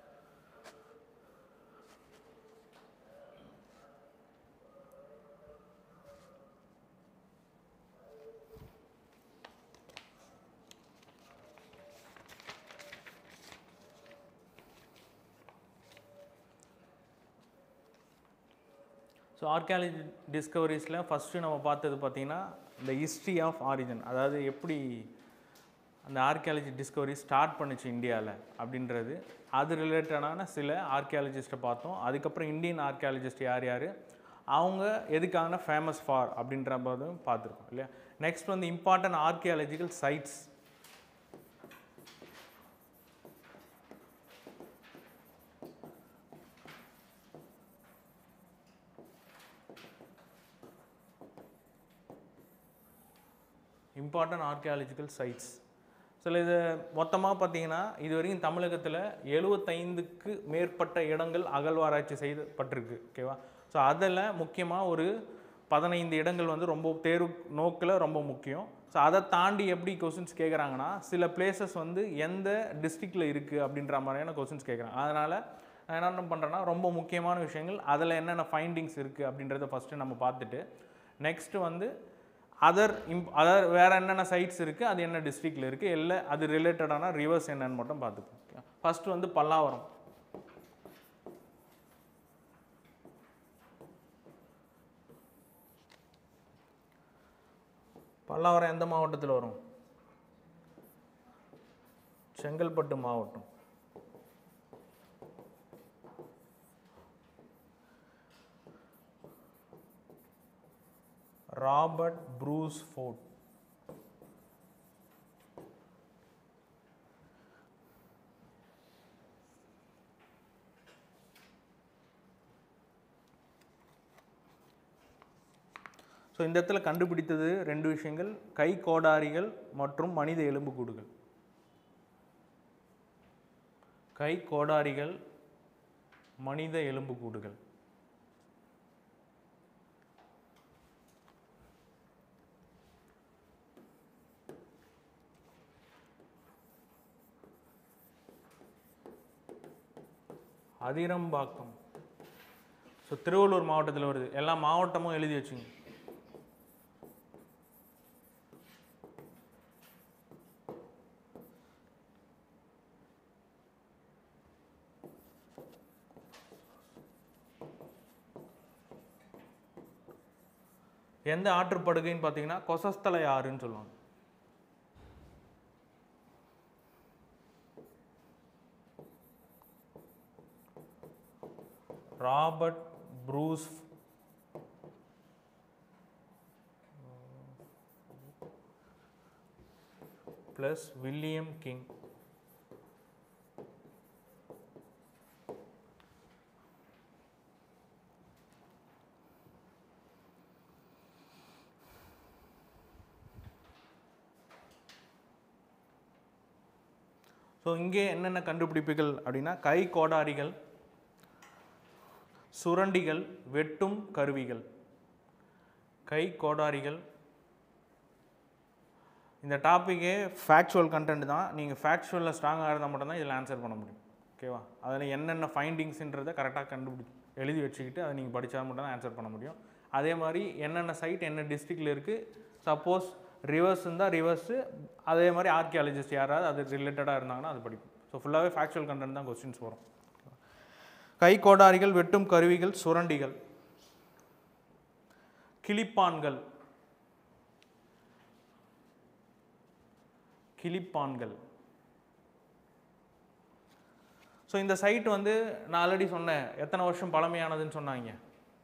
ஸோ ஆர்கியாலஜி டிஸ்கவரிஸில் ஃபஸ்ட்டு நம்ம பார்த்தது பார்த்திங்கன்னா இந்த ஹிஸ்ட்ரி ஆஃப் ஆரிஜின் அதாவது எப்படி அந்த ஆர்கியாலஜி டிஸ்கவரி ஸ்டார்ட் பண்ணுச்சு இந்தியாவில் அப்படின்றது அது ரிலேட்டடான சில ஆர்கியாலஜிஸ்ட்டை பார்த்தோம் அதுக்கப்புறம் இந்தியன் ஆர்கியாலஜிஸ்ட் யார் யார் அவங்க எதுக்கான ஃபேமஸ் ஃபார் அப்படின்ற போதும் பார்த்துருக்கோம் இல்லையா நெக்ஸ்ட் வந்து important archaeological sites important archaeological sites சில இது மொத்தமாக பார்த்தீங்கன்னா இது வரைக்கும் தமிழகத்தில் எழுபத்தைந்துக்கு மேற்பட்ட இடங்கள் அகழ்வாராய்ச்சி செய்யப்பட்டிருக்கு ஓகேவா ஸோ அதில் முக்கியமாக ஒரு பதினைந்து இடங்கள் வந்து ரொம்ப தேர்வு நோக்கில் ரொம்ப முக்கியம் ஸோ அதை தாண்டி எப்படி கொஸ்டின்ஸ் கேட்குறாங்கன்னா சில பிளேசஸ் வந்து எந்த டிஸ்ட்ரிக்டில் இருக்குது அப்படின்ற மாதிரியான கொஸ்டின்ஸ் கேட்குறாங்க அதனால் நான் என்ன பண்ணுறேன்னா ரொம்ப முக்கியமான விஷயங்கள் அதில் என்னென்ன ஃபைண்டிங்ஸ் இருக்குது அப்படின்றத ஃபஸ்ட்டு நம்ம பார்த்துட்டு நெக்ஸ்ட்டு வந்து அதர் இம் அதர் வேறு என்னென்ன சைட்ஸ் இருக்குது அது என்ன டிஸ்ட்ரிக்டில் இருக்குது இல்லை அது ரிலேட்டடான ரிவர்ஸ் என்னன்னு மட்டும் பார்த்துப்போம் ஃபஸ்ட்டு வந்து பல்லாவரம் பல்லாவரம் எந்த மாவட்டத்தில் வரும் செங்கல்பட்டு மாவட்டம் ராபர்ட் ப்ரூஸ் ஃபோர்ட் ஸோ இந்த இடத்துல கண்டுபிடித்தது ரெண்டு விஷயங்கள் கை கோடாரிகள் மற்றும் மனித எலும்புக்கூடுகள் கை கோடாரிகள் மனித எலும்புக்கூடுகள் அதிரம்பாக்கம் ஸோ திருவள்ளூர் மாவட்டத்தில் வருது எல்லா மாவட்டமும் எழுதி வச்சுங்க எந்த ஆற்றுப்படுகைன்னு பார்த்தீங்கன்னா கொசஸ்தலை ஆறுன்னு சொல்லுவாங்க Robert Bruce plus William King so இங்கே என்னென்ன கண்டுபிடிப்புகள் அப்படின்னா கை கோடாரிகள் சுரண்டிகள் வெட்டும் கருவிகள் கை கோடாரிகள் இந்த டாப்பிக்கே ஃபேக்சுவல் கண்டென்ட் தான் நீங்கள் ஃபேக்சுவலில் ஸ்ட்ராங்காக இருந்தால் மட்டும்தான் இதில் ஆன்சர் பண்ண முடியும் ஓகேவா அதில் என்னென்ன ஃபைண்டிங்ஸ்ன்றதை கரெக்டாக கண்டுபிடி எழுதி வச்சுக்கிட்டு அதை நீங்கள் படித்தா மட்டும் தான் ஆன்சர் பண்ண முடியும் அதே மாதிரி என்னென்ன சைட் என்ன டிஸ்ட்ரிக்டில் இருக்குது சப்போஸ் ரிவர்ஸ் இருந்தால் ரிவர்ஸு அதே மாதிரி ஆர்கியாலஜிஸ்ட் யாராவது அது ரிலேட்டடாக இருந்தாங்கன்னா அது படிக்கும் ஸோ ஃபுல்லாகவே ஃபேக்சுவல் கண்டென்ட் தான் கொஸ்டின்ஸ் வரும் கை கோடாரிகள் வெட்டும் கருவிகள் சுரண்டிகள் கிளிப்பான்கள் கிளிப்பான்கள் ஸோ இந்த சைட் வந்து நான் ஆல்ரெடி சொன்னேன் எத்தனை வருஷம் பழமையானதுன்னு சொன்னாங்க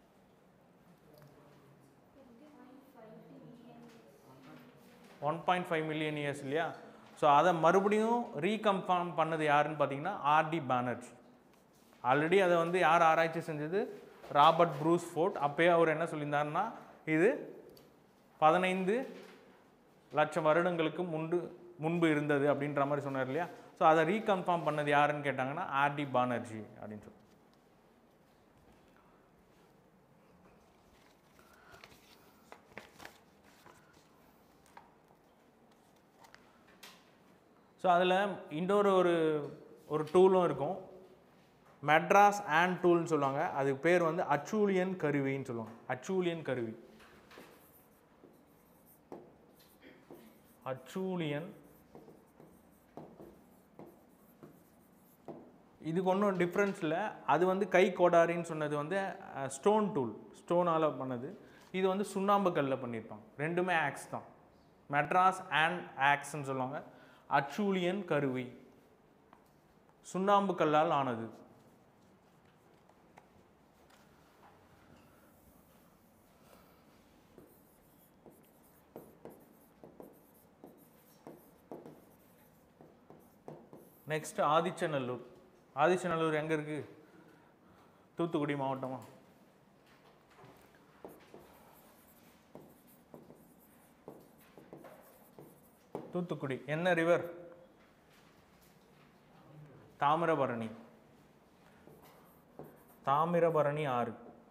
one point five million years இல்லையா ஸோ அதை மறுபடியும் ரீகன்ஃபார்ம் பண்ணது யாருன்னு பார்த்தீங்கன்னா ஆர்டி பானர்ஜி ஆல்ரெடி அதை வந்து யார் ஆராய்ச்சி செஞ்சது ராபர்ட் ப்ரூஸ் ஃபோர்ட் அப்பயே அவர் என்ன சொல்லியிருந்தாருன்னா இது பதினைந்து லட்சம் வருடங்களுக்கு முன்பு முன்பு இருந்தது அப்படின்ற மாதிரி சொன்னார் இல்லையா ஸோ அதை ரீகன்ஃபார்ம் பண்ணது யாருன்னு கேட்டாங்கன்னா ஆர்டி பானர்ஜி அப்படின்னு சொல்லி ஸோ அதில் இன்னொரு ஒரு ஒரு டூலும் இருக்கும் மெட்ராஸ் ஆண்ட் டூல்னு சொல்லுவாங்க அதுக்கு பேர் வந்து அச்சூலியன் கருவின்னு சொல்லுவாங்க அச்சூலியன் கருவி அச்சூலியன் இதுக்கு ஒன்றும் டிஃப்ரென்ஸ் இல்லை அது வந்து கை கோடாரின்னு சொன்னது வந்து ஸ்டோன் டூல் ஸ்டோனால் பண்ணது இது வந்து சுண்ணாம்பு கல்லில் பண்ணியிருப்பாங்க ரெண்டுமே ஆக்ஸ் தான் மெட்ராஸ் அண்ட் ஆக்ஸ்ன்னு சொல்லுவாங்க அச்சூலியன் கருவி சுண்ணாம்பு கல்லால் ஆனது நெக்ஸ்ட் ஆதிச்சநல்லூர் ஆதிச்சநல்லூர் எங்கே இருக்கு தூத்துக்குடி மாவட்டமா தூத்துக்குடி என்ன ரிவர் தாமிரபரணி தாமிரபரணி ஆறு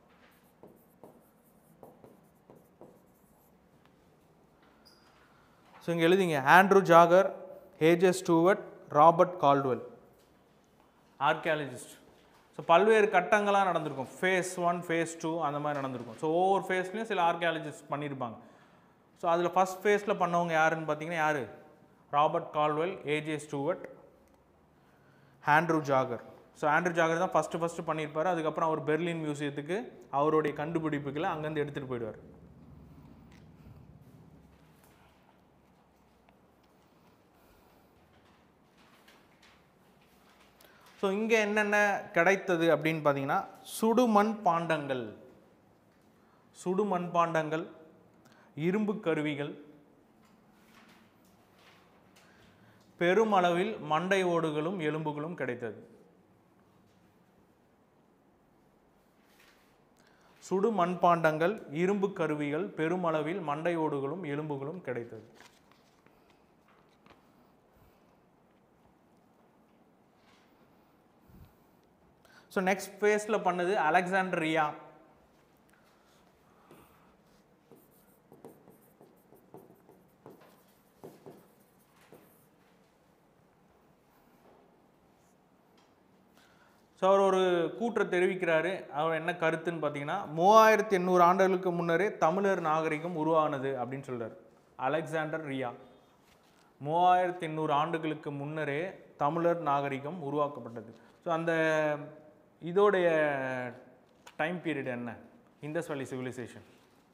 ஸோ இங்கே எழுதிங்க ஆண்ட்ரூ ஜாகர் ஹேஜஸ் Stuart Robert Caldwell archaeologist so பல்வேறு கட்டங்களாக நடந்திருக்கும் ஃபேஸ் ஒன் ஃபேஸ் டூ அந்த மாதிரி நடந்திருக்கும் ஸோ ஒவ்வொரு ஃபேஸ்லையும் சில ஆர்கியாலஜிஸ்ட் பண்ணியிருப்பாங்க ஸோ ஸோ அதில் ஃபஸ்ட் ஃபேஸில் பண்ணவங்க யாருன்னு பார்த்தீங்கன்னா யார் Robert Caldwell AJ Stuart Andrew Jagor so Andrew Jagor தான் ஃபஸ்ட்டு ஃபஸ்ட்டு பண்ணியிருப்பார் அதுக்கப்புறம் அவர் பெர்லின் மியூசியத்துக்கு அவருடைய கண்டுபிடிப்புகளை அங்கேருந்து எடுத்துகிட்டு போயிடுவார் ஸோ இங்கே என்னென்ன கிடைத்தது அப்படின்னு பார்த்தீங்கன்னா சுடுமண் பாண்டங்கள் சுடுமண் பாண்டங்கள் இரும்பு கருவிகள் பெருமளவில் மண்டை ஓடுகளும் எலும்புகளும் கிடைத்தது சுடு மண்பாண்டங்கள் இரும்பு கருவிகள் பெருமளவில் மண்டை ஓடுகளும் எலும்புகளும் கிடைத்தது ஸோ நெக்ஸ்ட் ஃபேஸில் பண்ணது அலெக்சாண்ட்ரியா ஸோ அவர் ஒரு கூற்றை தெரிவிக்கிறாரு அவர் என்ன கருத்துன்னு பார்த்தீங்கன்னா மூவாயிரத்தி எண்ணூறு ஆண்டுகளுக்கு முன்னரே தமிழர் நாகரிகம் உருவானது அப்படின்னு சொல்றார் அலெக்சாண்டர் ரியா மூவாயிரத்தி எண்ணூறு ஆண்டுகளுக்கு முன்னரே தமிழர் நாகரிகம் உருவாக்கப்பட்டது ஸோ அந்த இதோடைய டைம் பீரியட் என்ன இண்டஸ் வேலி சிவிலைசேஷன்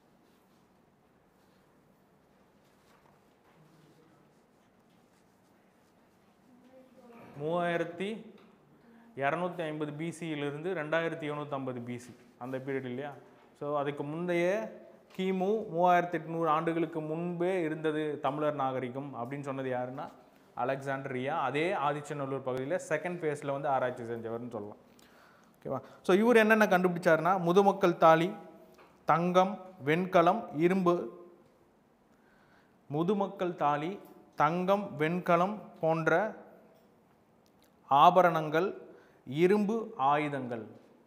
மூவாயிரத்தி இரநூத்தி ஐம்பது பிசியிலிருந்து ரெண்டாயிரத்தி எழுநூற்றம்பது பிசி அந்த பீரியட் இல்லையா ஸோ அதுக்கு முந்தைய கிமு மூவாயிரத்தி எட்நூறு ஆண்டுகளுக்கு முன்பே இருந்தது தமிழர் நாகரிகம் அப்படின்னு சொன்னது யாருன்னா அலெக்சாண்டரியா அதே ஆதிச்சநல்லூர் பகுதியில் செகண்ட் ஃபேஸில் வந்து ஆராய்ச்சி செஞ்சவர்னு சொல்லலாம் ஓகேவா ஸோ இவர் என்னென்ன கண்டுபிடிச்சாருன்னா முதுமக்கள் தாலி தங்கம் வெண்கலம் இரும்பு முதுமக்கள் தாலி தங்கம் வெண்கலம் போன்ற ஆபரணங்கள் இரும்பு ஆயுதங்கள்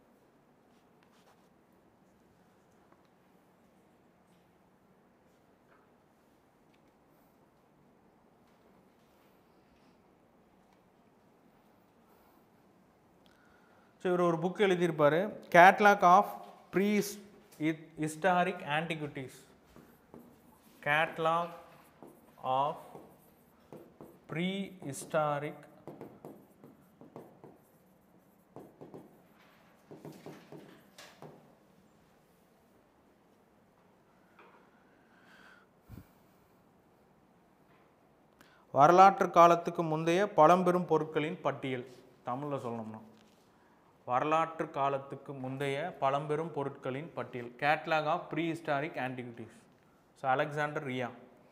ஸோ இவர் ஒரு புக் எழுதியிருப்பார் catalogue of prehistoric antiquities catalogue of prehistoric வரலாற்று காலத்துக்கு முந்தைய பழம்பெரும் பொருட்களின் பட்டியல் தமிழில் சொல்லணும்னா வரலாற்று காலத்துக்கு முந்தைய பழம்பெரும் பொருட்களின் பட்டியல் catalogue of prehistoric antiquities so Alexander Rea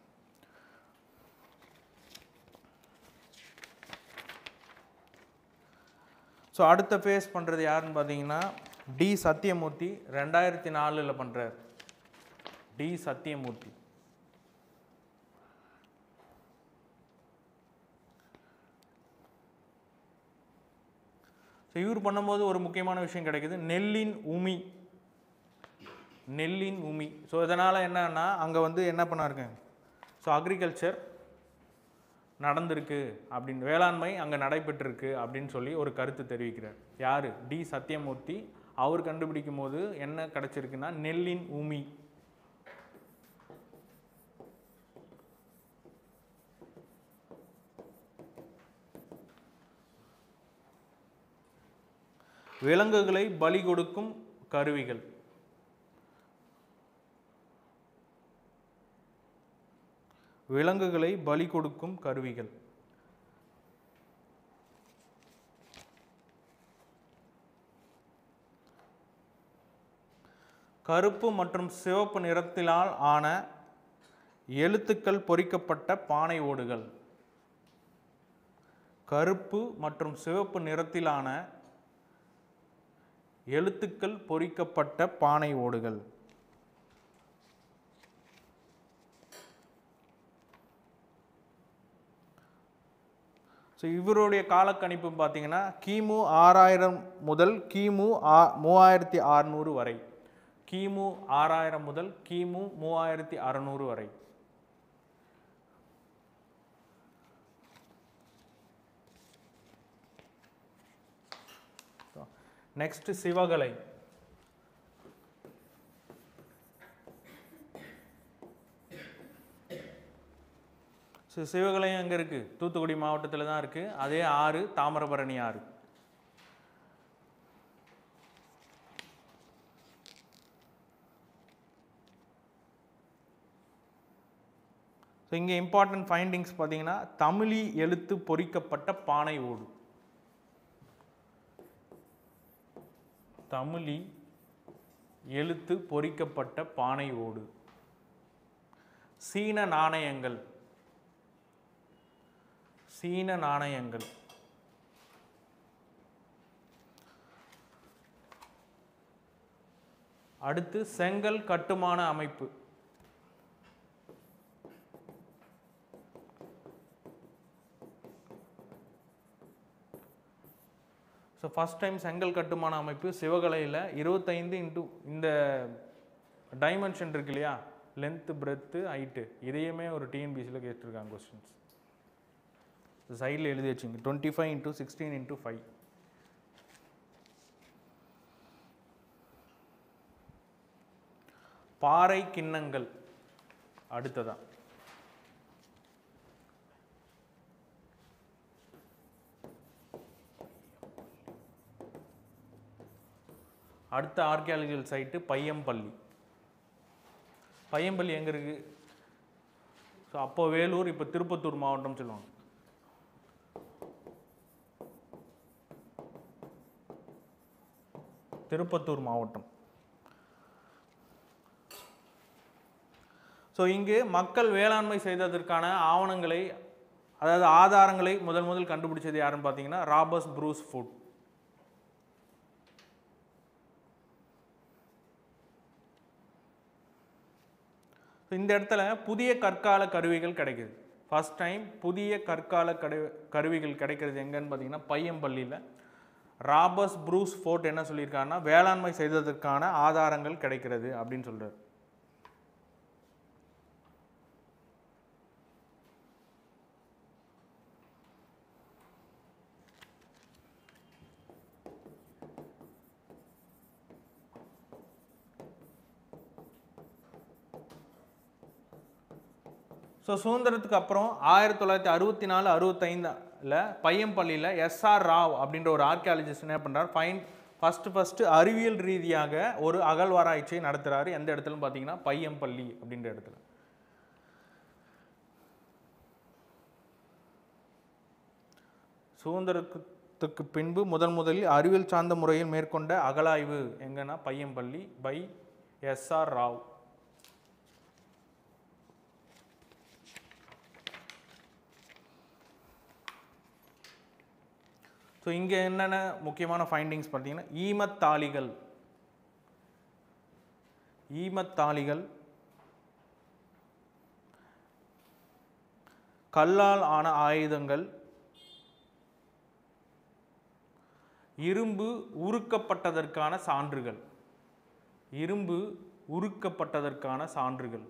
so அடுத்த ஃபேஸ் பண்ணுறது யாருன்னு பார்த்தீங்கன்னா டி சத்யமூர்த்தி ரெண்டாயிரத்தி நாலில் பண்ணுறார் டி சத்யமூர்த்தி ஸோ இவர் பண்ணும்போது ஒரு முக்கியமான விஷயம் கிடைக்குது நெல்லின் உமி நெல்லின் உமி ஸோ இதனால் என்னன்னா அங்கே வந்து என்ன பண்ணாருங்க ஸோ அக்ரிகல்ச்சர் நடந்திருக்கு அப்படின்னு வேளாண்மை அங்கே நடைபெற்றிருக்கு அப்படின்னு சொல்லி ஒரு கருத்து தெரிவிக்கிறார் யார் டி சத்யமூர்த்தி அவர் கண்டுபிடிக்கும் போது என்ன கிடைச்சிருக்குன்னா நெல்லின் உமி விலங்குகளை பலி கொடுக்கும் கருவிகள் விலங்குகளை பலி கொடுக்கும் கருவிகள் கருப்பு மற்றும் சிவப்பு நிறத்தினால் ஆன எழுத்துக்கள் பொறிக்கப்பட்ட பானை ஓடுகள் கருப்பு மற்றும் சிவப்பு நிறத்திலான எழுத்துக்கள் பொறிக்கப்பட்ட பானை ஓடுகள் ஸோ இவருடைய காலக்கணிப்பு பார்த்தீங்கன்னா கிமு ஆறாயிரம் முதல் கிமு ஆ மூவாயிரத்தி அறநூறு வரை கிமு ஆறாயிரம் முதல் கிமு மூவாயிரத்தி அறநூறு வரை நெக்ஸ்ட் சிவகலை ஸோ சிவகலையும் எங்கே இருக்குது தூத்துக்குடி மாவட்டத்தில் தான் இருக்குது அதே ஆறு தாமிரபரணி ஆறு ஸோ இங்கே இம்பார்ட்டன்ட் ஃபைண்டிங்ஸ் பார்த்தீங்கன்னா தமிழி எழுத்து பொறிக்கப்பட்ட பானை ஓடு தமிழி எழுத்து பொறிக்கப்பட்ட பானை ஓடு சீன நாணயங்கள் சீன நாணயங்கள் அடுத்து செங்கல் கட்டுமான அமைப்பு ஸோ ஃபஸ்ட் டைம் செங்கல் கட்டுமான அமைப்பு சிவகலையில் இருபத்தைந்து இன்ட்டு இந்த டைமென்ஷன் இருக்கு இல்லையா லென்த்து பிரெத்து ஹைட்டு இதையுமே ஒரு டிஎன்பிசியில் கேட்டிருக்காங்க கொஸ்டின்ஸ் சைடில் எழுதி வச்சுங்க twenty five into sixteen into five பாறை கிண்ணங்கள் அடுத்ததா அடுத்த ஆர்கியாலஜிக்கல் சைட்டு பையம்பள்ளி பையம்பள்ளி எங்கே இருக்குது ஸோ அப்போ வேலூர் இப்போ திருப்பத்தூர் மாவட்டம்னு சொல்லுவாங்க திருப்பத்தூர் மாவட்டம் ஸோ இங்கு மக்கள் வேளாண்மை செய்ததற்கான ஆவணங்களை அதாவது ஆதாரங்களை முதல் முதல் கண்டுபிடிச்சது யாருன்னு பார்த்தீங்கன்னா ராபர்ஸ் ப்ரூஸ் ஃபுட் இந்த இடத்துல புதிய கற்கால கருவிகள் கிடைக்குது ஃபர்ஸ்ட் டைம் புதிய கற்கால கரு கருவிகள் கிடைக்கிறது எங்கன்னு பார்த்தீங்கன்னா பையம்பள்ளியில் ராபர்ஸ் ப்ரூஸ் ஃபோர்ட் என்ன சொல்லியிருக்காருன்னா வேளாண்மை செய்ததற்கான ஆதாரங்கள் கிடைக்கிறது அப்படின்னு சொல்றாரு ஸோ சுதந்திரத்துக்கு அப்புறம் ஆயிரத்தி தொள்ளாயிரத்தி அறுபத்தி நாலு அறுபத்தைந்தில் பையம்பள்ளியில் எஸ்ஆர் ராவ் அப்படின்ற ஒரு ஆர்கியாலஜிஸ்ட் என்ன பண்ணுறார் ஃபைன் ஃபஸ்ட்டு ஃபஸ்ட்டு அறிவியல் ரீதியாக ஒரு அகழ்வாராய்ச்சியை நடத்துகிறாரு எந்த இடத்துலன்னு பார்த்தீங்கன்னா பையம்பள்ளி அப்படின்ற இடத்துல சுதந்திரத்துக்கு பின்பு முதன் முதலில் அறிவியல் சார்ந்த முறையில் மேற்கொண்ட அகழாய்வு எங்கன்னா Paiyampalli by SR Rao so இங்கே என்னென்ன முக்கியமான ஃபைண்டிங்ஸ் பார்த்தீங்கன்னா ஈமத்தாளிகள் ஈமத்தாளிகள் கல்லால் ஆன ஆயுதங்கள் இரும்பு உருக்கப்பட்டதற்கான சான்றுகள் இரும்பு உருக்கப்பட்டதற்கான சான்றுகள்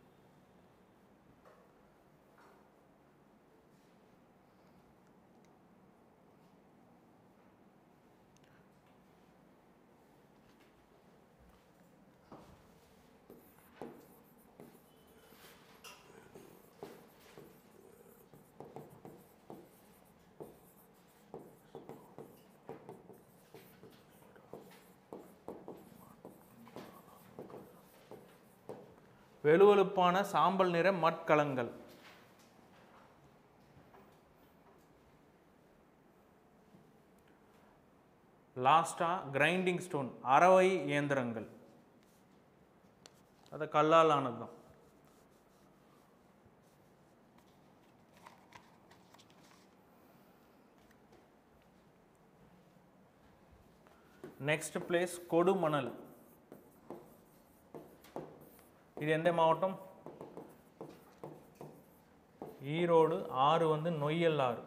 வெளுவெளுப்பான சாம்பல் நிற மட்கலங்கள் லாஸ்டா கிரைண்டிங் ஸ்டோன் அரவை இயந்திரங்கள் அது கல்லால் ஆனதுதான் நெக்ஸ்ட் பிளேஸ் கொடுமணல் இது எந்த மாவட்டம் ஈரோடு ஆறு வந்து நொய்யல் ஆறு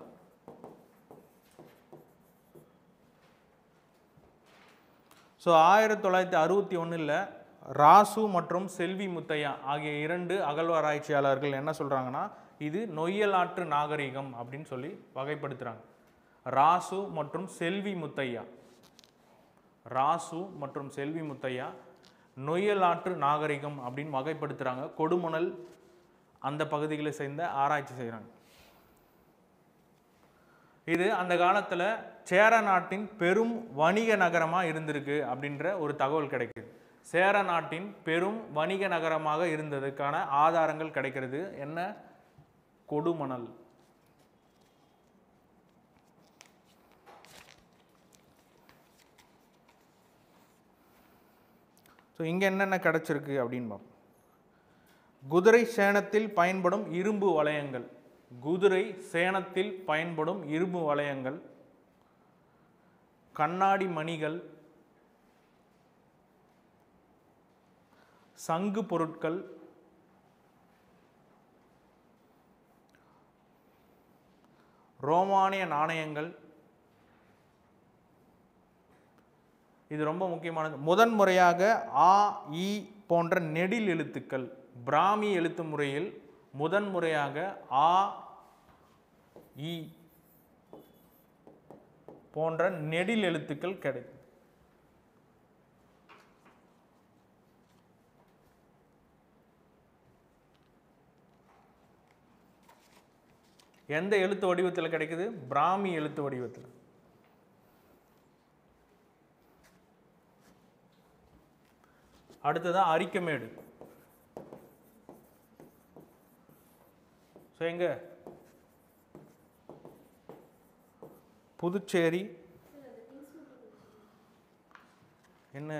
ஸோ ஆயிரத்தி தொள்ளாயிரத்தி அறுபத்தி ஒன்றில் ராசு மற்றும் செல்வி முத்தையா ஆகிய இரண்டு அகழ்வாராய்ச்சியாளர்கள் என்ன சொல்கிறாங்கன்னா இது நொய்யல் ஆற்று நாகரிகம் அப்படின்னு சொல்லி வகைப்படுத்துகிறாங்க ராசு மற்றும் செல்வி முத்தையா ராசு மற்றும் செல்வி முத்தையா நொய்யல் ஆற்று நாகரிகம் அப்படின்னு வகைப்படுத்துகிறாங்க கொடுமணல் அந்த பகுதிகளை சேர்ந்த ஆராய்ச்சி செய்கிறாங்க இது அந்த காலத்தில் சேர நாட்டின் பெரும் வணிக நகரமாக இருந்திருக்கு அப்படின்ற ஒரு தகவல் கிடைக்குது சேர நாட்டின் பெரும் வணிக நகரமாக இருந்ததுக்கான ஆதாரங்கள் கிடைக்கிறது என்ன கொடுமணல் ஸோ இங்கே என்னென்ன கிடச்சிருக்கு அப்படின்னு பார்ப்போம் குதிரை சேணத்தில் பயன்படும் இரும்பு வளையங்கள் குதிரை சேணத்தில் பயன்படும் இரும்பு வளையங்கள் கண்ணாடி மணிகள் சங்கு பொருட்கள் ரோமானிய நாணயங்கள் இது ரொம்ப முக்கியமானது முதன் முறையாக ஆ இ போன்ற நெடில் எழுத்துக்கள் பிராமி எழுத்து முறையில் முதன் முறையாக ஆ இ போன்ற நெடில் எழுத்துக்கள் கிடைக்கும் எந்த எழுத்து வடிவத்தில் கிடைக்குது பிராமி எழுத்து வடிவத்தில் அடுத்ததான் அரிக்கமேடு ஸோ எங்க புதுச்சேரி என்ன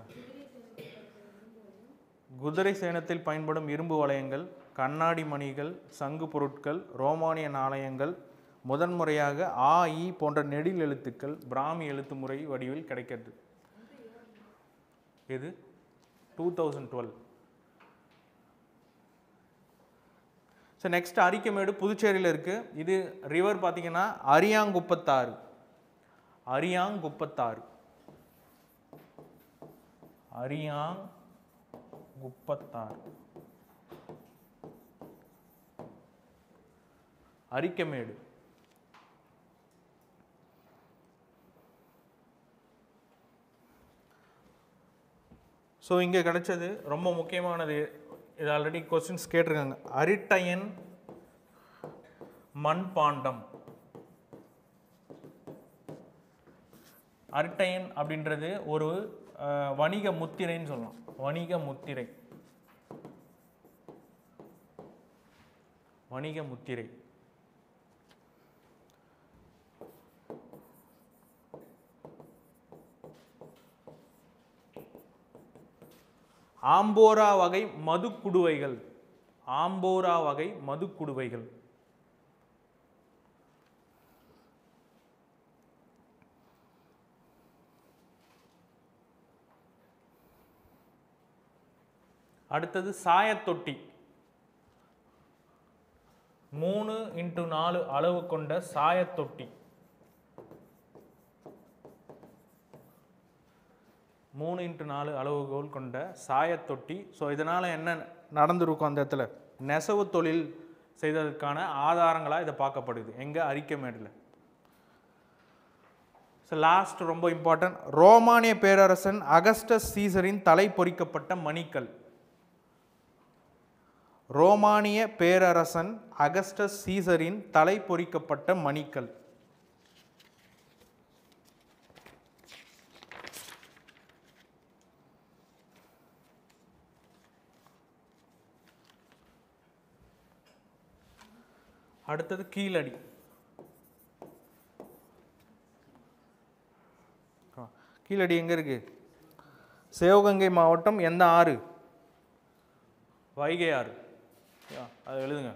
குதிரை சேனத்தில் பயன்படும் இரும்பு வளையங்கள் கண்ணாடி மணிகள் சங்கு பொருட்கள் ரோமானிய நாணயங்கள் முதன்முறையாக ஆ இ போன்ற நெடில் எழுத்துக்கள் பிராமி எழுத்து முறை வடிவில் கிடைக்கிறது இது two thousand twelve so next Arikamedu புதுச்சேரியில் இருக்குது இது ரிவர் பார்த்தீங்கன்னா அரியாங்குப்பத்தாறு அரியாங்குப்பத்தாறு அரியாங்குப்பத்தாறு அரிக்கமேடு ஸோ இங்கே கிடைச்சது ரொம்ப முக்கியமானது இது ஆல்ரெடி கொஸ்டின்ஸ் கேட்டிருக்காங்க அரிட்டயன் மண்பாண்டம் அரிட்டயன் அப்படின்றது ஒரு அஹ், வணிக முத்திரைன்னு சொல்லலாம் வணிக முத்திரை வணிக முத்திரை ஆம்போரா வகை மதுக்குடுவைகள் ஆம்போரா வகை மதுக்குடுவைகள் அடுத்தது சாயத்தொட்டி மூணு இன்ட்டு நாலு அளவு கொண்ட சாயத்தொட்டி மூணு இன்ட்டு நாலு அளவுகோல் கொண்ட சாயத்தொட்டி ஸோ இதனால் என்ன நடந்திருக்கும் அந்த இடத்துல நெசவு தொழில் செய்ததற்கான ஆதாரங்களாக இதை பார்க்கப்படுது எங்கே அரிக்கமேடில் ஸோ லாஸ்ட் ரொம்ப இம்பார்ட்டன்ட் ரோமானிய பேரரசன் அகஸ்டஸ் சீசரின் தலை பொறிக்கப்பட்ட மணிக்கல் ரோமானிய பேரரசன் அகஸ்டஸ் சீசரின் தலை பொறிக்கப்பட்ட மணிக்கல் அடுத்தது கீழடி ஆ, கீழடி எங்கே இருக்கு சிவகங்கை மாவட்டம் எந்த ஆறு வைகை ஆறு ஆ, அதை எழுதுங்க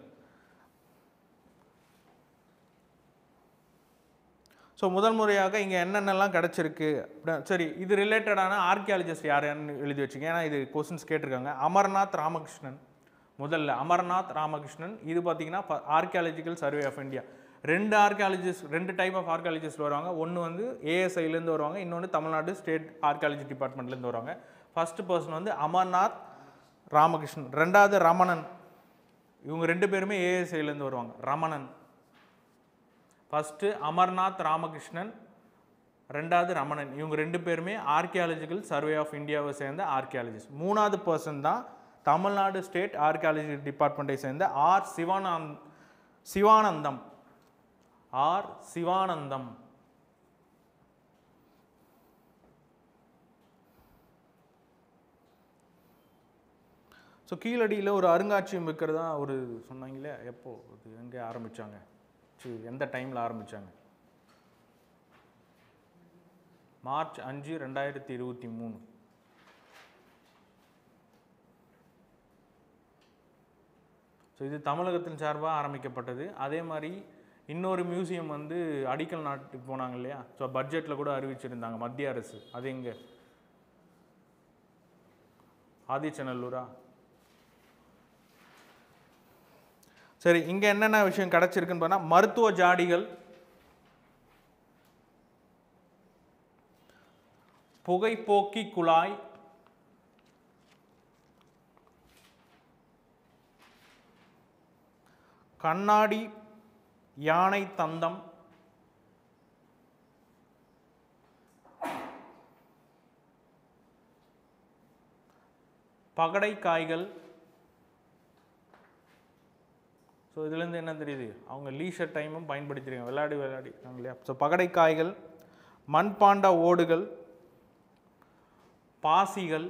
ஸோ முதல் முறையாக இங்கே என்னென்னலாம் கிடச்சிருக்கு அப்படி- சரி இது ரிலேட்டடான ஆர்கியாலஜிஸ்ட் யாருன்னு எழுதி வச்சுங்க ஏன்னா இது கொஸ்டின்ஸ் கேட்டிருக்காங்க அமர்நாத் ராமகிருஷ்ணன் முதல்ல அமர்நாத் ராமகிருஷ்ணன் இது பார்த்தீங்கன்னா ஆர்கியாலஜிக்கல் சர்வே ஆஃப் இந்தியா ரெண்டு ஆர்கியாலஜிஸ்ட் ரெண்டு டைப் ஆஃப் ஆர்கியாலஜிஸ்ட் வருவாங்க ஒன்று வந்து ஏஎஸ்ஐலேருந்து வருவாங்க இன்னொன்று தமிழ்நாடு ஸ்டேட் ஆர்கியாலஜி டிபார்ட்மெண்ட்லேருந்து வருவாங்க ஃபர்ஸ்ட் பர்சன் வந்து அமர்நாத் ராமகிருஷ்ணன் ரெண்டாவது ரமணன் இவங்க ரெண்டு பேருமே ஏஎஸ்ஐலேருந்து வருவாங்க ரமணன் ஃபஸ்ட்டு அமர்நாத் ராமகிருஷ்ணன் ரெண்டாவது ரமணன் இவங்க ரெண்டு பேருமே ஆர்கியாலஜிக்கல் சர்வே ஆஃப் இந்தியாவை சேர்ந்த ஆர்கியாலஜிஸ்ட் மூணாவது பர்சன் தான் தமிழ்நாடு ஸ்டேட் ஆர்கியாலஜி டிபார்ட்மெண்ட்டை சேர்ந்த R Sivanand Sivanandam R Sivanandam so கீழடியில் ஒரு அருங்காட்சியகம் வைக்கிறதா ஒரு சொன்னாங்களே எப்போ அது எங்கே ஆரம்பிச்சாங்க சரி எந்த டைமில் ஆரம்பிச்சாங்க மார்ச் அஞ்சு ரெண்டாயிரத்தி இருபத்தி மூணு ஸோ இது தமிழகத்தின் சார்பாக ஆரம்பிக்கப்பட்டது அதே மாதிரி இன்னொரு மியூசியம் வந்து அடிக்கல் நாட்டுக்கு போனாங்க இல்லையா ஸோ பட்ஜெட்டில் கூட அறிவிச்சிருந்தாங்க மத்திய அரசு அது எங்கே ஆதிச்சநல்லூரா சரி இங்கே என்னென்ன விஷயம் கிடச்சிருக்குன்னு பார்த்தா மருத்துவ ஜாடிகள் புகைப்போக்கி குழாய் கண்ணாடி யானை தந்தம் பகடை காய்கள் ஸோ இதுலேருந்து என்ன தெரியுது அவங்க லீஷர் டைமும் பயன்படுத்திருக்காங்க விளையாடி விளையாடி இருக்காங்க இல்லையா ஸோ பகடை காய்கள் மண்பாண்ட ஓடுகள் பாசிகள்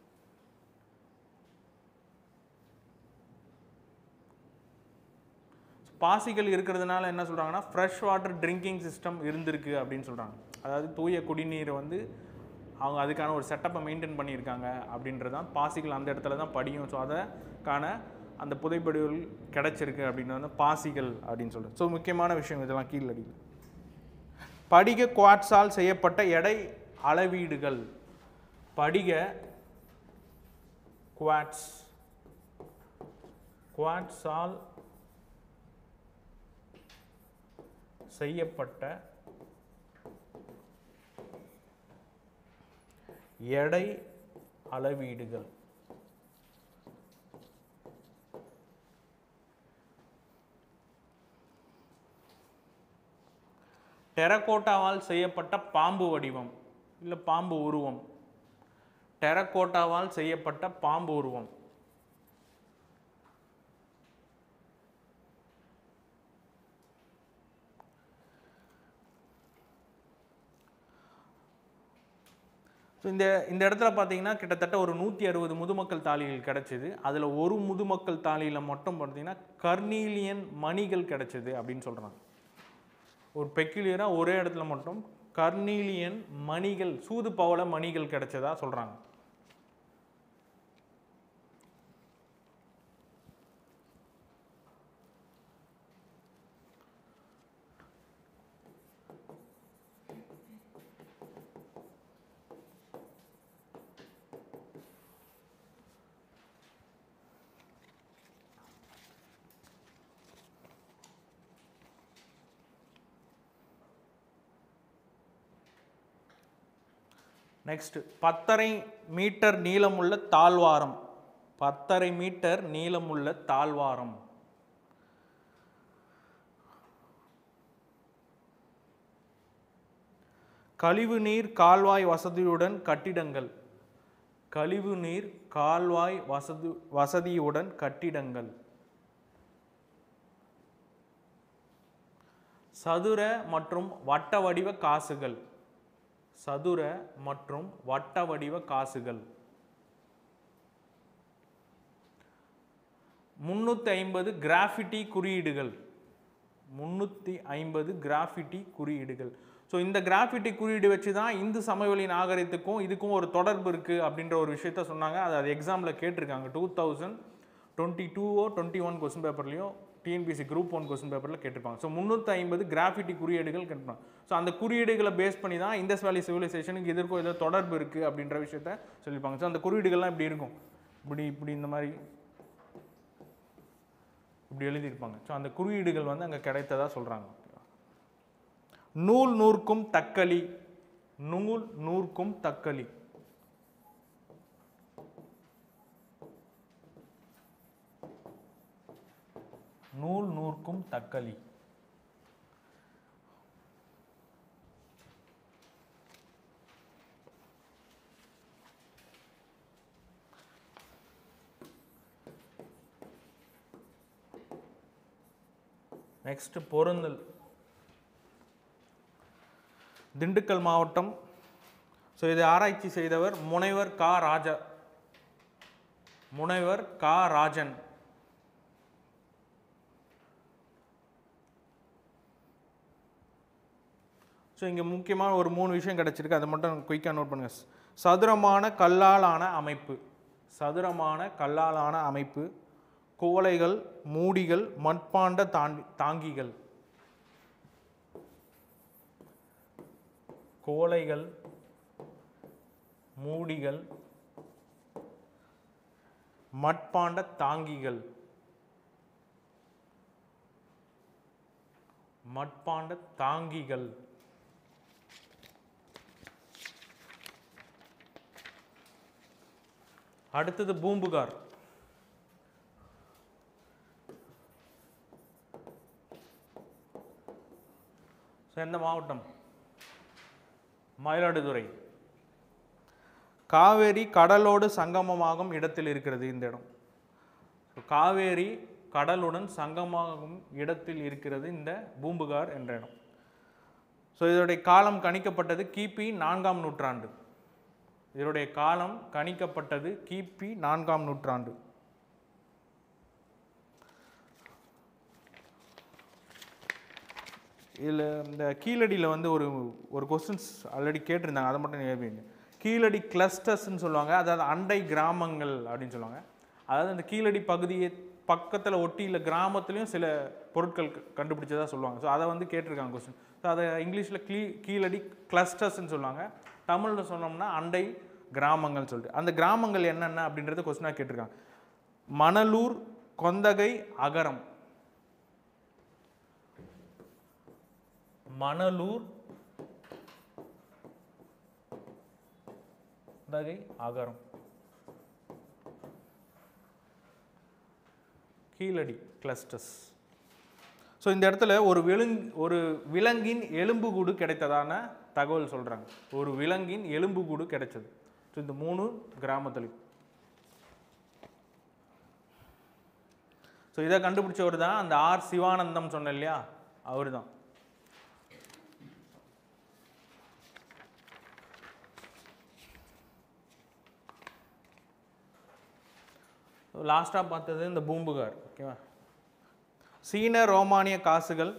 பாசிகள் இருக்கிறதுனால என்ன சொல்கிறாங்கன்னா ஃப்ரெஷ் வாட்டர் ட்ரிங்கிங் சிஸ்டம் இருந்திருக்கு அப்படின்னு சொல்கிறாங்க அதாவது தூய குடிநீரை வந்து அவங்க அதுக்கான ஒரு செட்டப்பை மெயின்டைன் பண்ணியிருக்காங்க அப்படின்றது தான் பாசிகள் அந்த இடத்துல தான் படியும் ஸோ அதற்கான அந்த புதைப்படிகள் கிடச்சிருக்கு அப்படின்றது வந்து பாசிகள் அப்படின்னு சொல்கிறேன் ஸோ முக்கியமான விஷயம் இதெல்லாம் கீழடி படிக குவாட்ஸால் செய்யப்பட்ட எடை அளவீடுகள் படிக குவாட்ஸ் குவாட்ஸால் செய்யப்பட்ட எடை அளவீடுகள் டெரகோட்டாவால் செய்யப்பட்ட பாம்பு வடிவம் இல்லை பாம்பு உருவம் டெரகோட்டாவால் செய்யப்பட்ட பாம்பு உருவம் ஸோ இந்த இந்த இடத்துல பார்த்தீங்கன்னா கிட்டத்தட்ட ஒரு நூற்றி அறுபது முதுமக்கள் தாலிகள் கிடைச்சிது அதில் ஒரு முதுமக்கள் தாலியில் மட்டும் பார்த்தீங்கன்னா கர்னீலியன் மணிகள் கிடைச்சிது அப்படின்னு சொல்கிறாங்க ஒரு பெக்குலியராக ஒரே இடத்துல மட்டும் கர்னீலியன் மணிகள் சூது பவள மணிகள் கிடைச்சதா சொல்கிறாங்க நெக்ஸ்ட் பத்தரை மீட்டர் நீளமுள்ள தாழ்வாரம் பத்தரை மீட்டர் நீளமுள்ள தாழ்வாரம் கழிவுநீர் கால்வாய் வசதியுடன் கட்டிடங்கள் கழிவுநீர் கால்வாய் வசதி வசதியுடன் கட்டிடங்கள் சதுர மற்றும் வட்ட வடிவ காசுகள் சதுர மற்றும் வட்ட வடிவ காசுகள் முன்னூற்றி ஐம்பது கிராஃபிட்டி குறியீடுகள் முன்னூற்றி ஐம்பது கிராஃபிட்டி குறியீடுகள் ஸோ இந்த கிராஃபிட்டி குறியீடு வச்சு தான் இந்து சமவெளி நாகரிகத்துக்கும் இதுக்கும் ஒரு தொடர்பு இருக்குது அப்படின்ற ஒரு விஷயத்த சொன்னாங்க அது அது எக்ஸாமில் கேட்டிருக்காங்க டூ தௌசண்ட் டுவெண்ட்டி டூவோ டுவெண்ட்டி ஒன் கொஸ்டின் பேப்பர்லையும் டிஎன்பிசி குரூப் ஒன் கொஸ்டின் பேப்பரில் கேட்டிருப்பாங்க ஸோ முந்நூற்றி ஐம்பது கிராஃபிட்டி குறியீடுகள் கேட்டிருப்பாங்க ஸோ அந்த குறியீடுகளை பேஸ் பண்ணி தான் இந்தஸ் வேலி சிவிலைசேஷனுக்கு இதற்கும் ஏதோ தொடர்பு இருக்குது அப்படின்ற விஷயத்த சொல்லியிருப்பாங்க ஸோ அந்த குறியீடுகள்லாம் இப்படி இருக்கும் இப்படி இப்படி இந்த மாதிரி இப்படி எழுதியிருப்பாங்க ஸோ அந்த குறியீடுகள் வந்து அங்கே கிடைத்ததா சொல்கிறாங்க நூல் நூற்கும் தக்களி நூல் நூற்கும் தக்களி நூல் நூற்கும் தக்களி நெக்ஸ்ட் பொருந்தல் திண்டுக்கல் மாவட்டம் ஸோ இதை ஆராய்ச்சி செய்தவர் முனைவர் கா ராஜா முனைவர் கா ராஜன் ஸோ இங்கே முக்கியமான ஒரு மூணு விஷயம் கிடச்சிருக்கு அதை மட்டும் குயிக்காக நோட் பண்ணுங்க சதுரமான கல்லாலான அமைப்பு சதுரமான கல்லாலான அமைப்பு குவளைகள் மூடிகள் மட்பாண்ட தாண்டி தாங்கிகள் குவளைகள் மூடிகள் மட்பாண்ட தாங்கிகள் மட்பாண்ட தாங்கிகள் அடுத்தது பூம்புகார் ஸோ எந்த மாவட்டம் மயிலாடுதுறை காவேரி கடலோடு சங்கமமாகும் இடத்தில் இருக்கிறது இந்த இடம் ஸோ காவேரி கடலுடன் சங்கமாகும் இடத்தில் இருக்கிறது இந்த பூம்புகார் என்ற இடம் ஸோ இதோடைய காலம் கணிக்கப்பட்டது கிபி நான்காம் நூற்றாண்டு இதனுடைய காலம் கணிக்கப்பட்டது கிபி நான்காம் நூற்றாண்டு இதில் இந்த கீழடியில் வந்து ஒரு ஒரு கொஸ்டின்ஸ் ஆல்ரெடி கேட்டிருந்தாங்க அதை மட்டும் நேர்வீங்க கீழடி கிளஸ்டர்ஸ்னு சொல்லுவாங்க அதாவது அண்டை கிராமங்கள் அப்படின்னு சொல்லுவாங்க அதாவது அந்த கீழடி பகுதியை பக்கத்தில் ஒட்டி இல்லை கிராமத்துலேயும் சில பொருட்கள் க- கண்டுபிடிச்சதா சொல்லுவாங்க ஸோ அதை வந்து கேட்டிருக்காங்க கொஸ்டின் ஸோ அதை இங்கிலீஷில் கீ கீழடி கிளஸ்டர்ஸ்னு சொல்லுவாங்க தமிழில் சொன்னோம்னா அண்டை கிராமங்கள் சொல்லிட்டு அந்த கிராமங்கள் என்னென்ன அப்படின்றது கொஸ்டினாக கேட்டிருக்காங்க மணலூர் கொந்தகை அகரம் மணலூர் கொந்தகை அகரம் கீழடி கிளஸ்டர்ஸ் ஸோ இந்த இடத்துல ஒரு விலங் ஒரு விலங்கின் எலும்புக்கூடு கிடைத்ததான தகவல் சொல்கிறாங்க ஒரு விலங்கின் எலும்புக்கூடு கிடைச்சது ஸோ இந்த மூணு கிராமத்துலையும் ஸோ இதை கண்டுபிடிச்சவர் தான் அந்த ஆர் சிவானந்தம் சொன்னேன் இல்லையா அவர் தான் லாஸ்ட்டாக பார்த்தது இந்த பூம்புகார் ஓகேவா சீன ரோமானிய காசுகள்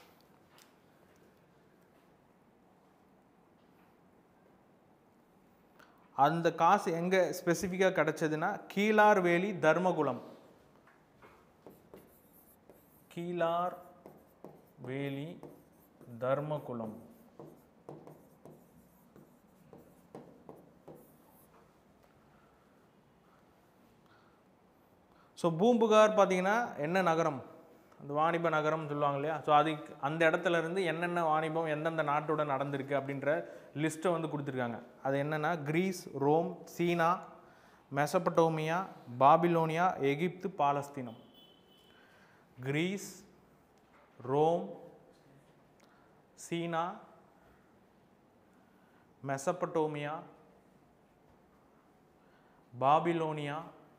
அந்த காசு எங்கே ஸ்பெசிஃபிக்காக கிடச்சதுன்னா கீழார் வேலி தர்மகுலம் கீழார் வேலி தர்மகுலம் ஸோ பூம்புகார் பார்த்தீங்கன்னா என்ன நகரம் அந்த வாணிப நகரம்னு சொல்லுவாங்க இல்லையா ஸோ அதுக்கு அந்த இடத்துல இருந்து என்னென்ன வாணிபம் எந்தெந்த நாட்டோட நடந்திருக்கு அப்படின்ற லிஸ்ட்டை வந்து கொடுத்துருக்காங்க அது என்னென்னா கிரீஸ் ரோம் சீனா மெசபட்டோமியா பாபிலோனியா எகிப்து பாலஸ்தீனம் கிரீஸ் ரோம் சீனா மெசபட்டோமியா பாபிலோனியா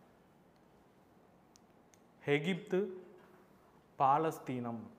எகிப்து பாலஸ்தீனம்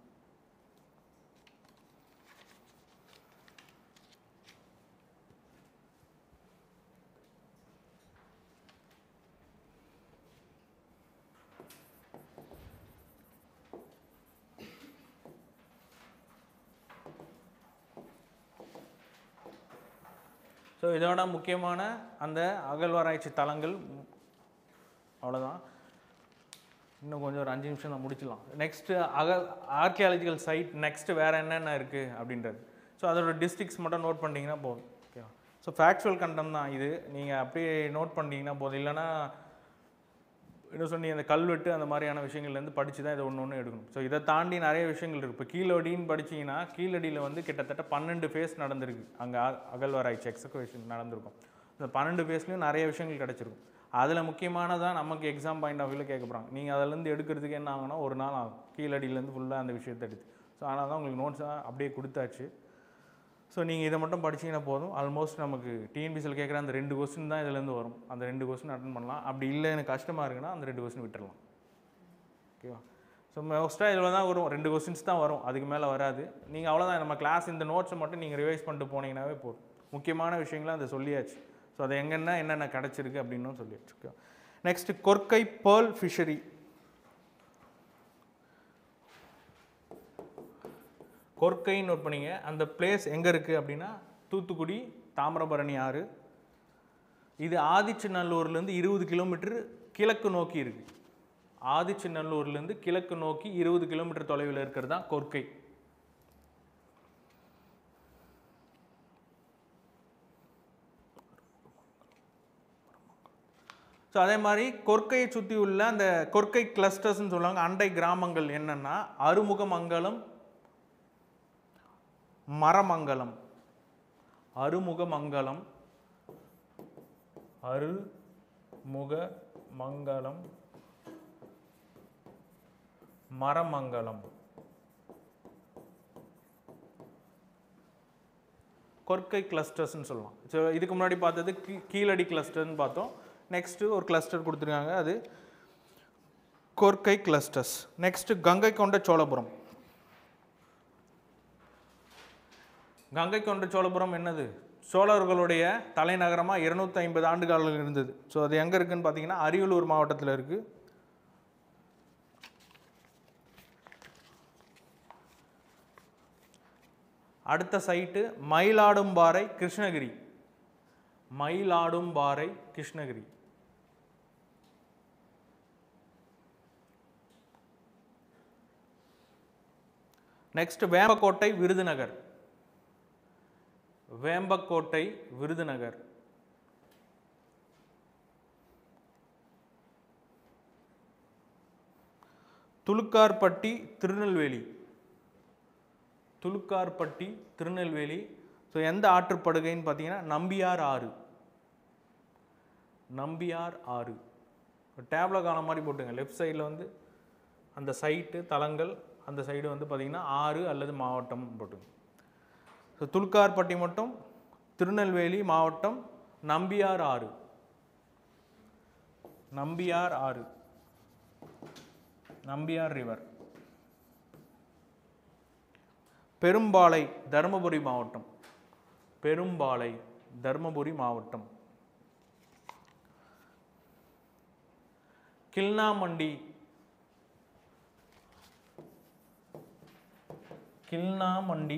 ஸோ இதோட முக்கியமான அந்த அகழ்வாராய்ச்சி தளங்கள் அவ்வளோதான் இன்னும் கொஞ்சம் ஒரு அஞ்சு நிமிஷம் தான் முடிச்சிடலாம் நெக்ஸ்ட்டு அக ஆர்கியாலஜிக்கல் சைட் நெக்ஸ்ட்டு வேறு என்னென்ன இருக்குது அப்படின்றது ஸோ அதோட டிஸ்ட்ரிக்ஸ் மட்டும் நோட் பண்ணிட்டீங்கன்னா போதும் ஓகேவா ஸோ ஃபேக்சுவல் கண்டம் தான் இது நீங்கள் அப்படியே நோட் பண்ணிட்டீங்கன்னா போதும் இல்லைன்னா என்ன சொன்னீங்க அந்த கல்வெட்டு அந்த மாதிரியான விஷயங்கள்லேருந்து படித்து தான் இதை ஒன்று ஒன்று எடுக்கணும் ஸோ இதை தாண்டி நிறைய விஷயங்கள் இருக்குது இப்போ கீழடின்னு படிச்சீங்கன்னா கீழடியில் வந்து கிட்டத்தட்ட பன்னெண்டு ஃபேஸ் நடந்திருக்கு அங்கே அகழ்வாராய்ச்சி எக்ஸகவேஷன் நடந்திருக்கும் இந்த பன்னெண்டு ஃபேஸ்லையும் நிறைய விஷயங்கள் கிடச்சிருக்கும் அதில் முக்கியமானதான் நமக்கு எக்ஸாம் பாயிண்ட் ஆஃப் வியூவில் கேட்க போகிறாங்க நீங்கள் அதிலேருந்து எடுக்கிறதுக்கு என்ன ஆகும்னா ஒரு நாள் ஆகும் கீழடியிலேருந்து ஃபுல்லாக அந்த விஷயத்தை எடுத்து ஸோ அதனால தான் உங்களுக்கு நோட்ஸாக அப்படியே கொடுத்தாச்சு ஸோ நீங்கள் இதை மட்டும் படிச்சீங்கன்னா போதும் ஆல்மோஸ்ட் நமக்கு டிஎன்பிசியில் கேட்குற அந்த ரெண்டு கொஸ்டின் தான் இதுலேருந்து வரும் அந்த ரெண்டு கொஸ்டின் அட்டன் பண்ணலாம் அப்படி இல்லை எனக்கு கஷ்டமாக இருக்குன்னா அந்த ரெண்டு கொஸ்டின் விட்டுறலாம் ஓகேவா ஸோ மோஸ்ட்டாக இதில் தான் வரும் ரெண்டு கொஸ்டின்ஸ் தான் வரும் அதுக்கு மேலே வராது நீங்கள் அவ்வளோதான் நம்ம கிளாஸ் இந்த நோட்ஸை மட்டும் நீங்கள் ரிவைஸ் பண்ணிட்டு போனீங்கன்னாவே போதும் முக்கியமான விஷயங்களை அதை சொல்லியாச்சு ஸோ அது எங்கன்னா என்னென்ன கிடச்சிருக்கு அப்படின்னும் சொல்லியாச்சு நெக்ஸ்ட் கொர்க்கை பேர்ல் ஃபிஷரி கொர்க்கைன்னு நோட் பண்ணிங்க அந்த பிளேஸ் எங்கே இருக்குது அப்படின்னா தூத்துக்குடி தாமிரபரணி ஆறு இது ஆதிச்சநல்லூர்லேருந்து இருபது கிலோமீட்டர் கிழக்கு நோக்கி இருக்குது ஆதிச்சநல்லூர்லேருந்து கிழக்கு நோக்கி இருபது கிலோமீட்டர் தொலைவில் இருக்கிறது தான் கொர்க்கை ஸோ அதே மாதிரி கொர்க்கையை சுற்றி உள்ள அந்த கொர்க்கை கிளஸ்டர்ஸ்னு சொல்லுவாங்க அண்டை கிராமங்கள் என்னென்னா அருமுகமங்கலம் மரமங்கலம் அருமுகமங்கலம் அருமுக மங்கலம் மரமங்கலம் கொர்க்கை கிளஸ்டர்ஸ்னு சொல்லலாம் ஸோ இதுக்கு முன்னாடி பார்த்தது கீ கீழடி கிளஸ்டர்னு பார்த்தோம் நெக்ஸ்ட்டு ஒரு கிளஸ்டர் கொடுத்துருக்காங்க அது கொர்க்கை கிளஸ்டர்ஸ் நெக்ஸ்ட்டு கங்கை கொண்ட சோழபுரம் கங்கை கொண்ட சோழபுரம் என்னது சோழர்களுடைய தலைநகரமாக இருநூத்தி ஐம்பது ஆண்டுகள் இருந்தது ஸோ அது எங்கே இருக்குன்னு பார்த்தீங்கன்னா அரியலூர் மாவட்டத்தில் இருக்குது அடுத்த site Mayiladumparai Krishnagiri Mayiladumparai Krishnagiri next Vembakottai Virudhunagar Vembakottai Virudhunagar Thulukkarpatti Tirunelveli Thulukkarpatti Tirunelveli so எந்த ஆற்றுப்படுகைன்னு பார்த்தீங்கன்னா நம்பியார் ஆறு நம்பியார் ஆறு டேப்ல காண மாதிரி போட்டுங்க லெஃப்ட் சைடில் வந்து அந்த சைட்டு தலங்கள் அந்த சைடு வந்து பார்த்தீங்கன்னா ஆறு அல்லது மாவட்டம் போட்டுங்க ஸோ துலுக்கார்பட்டி மட்டும் திருநெல்வேலி மாவட்டம் நம்பியார் ஆறு நம்பியார் ஆறு நம்பியார் ரிவர் பெரும்பாலை தருமபுரி மாவட்டம் பெரும்பாலை தருமபுரி மாவட்டம் கில்னாமண்டி கில்னாமண்டி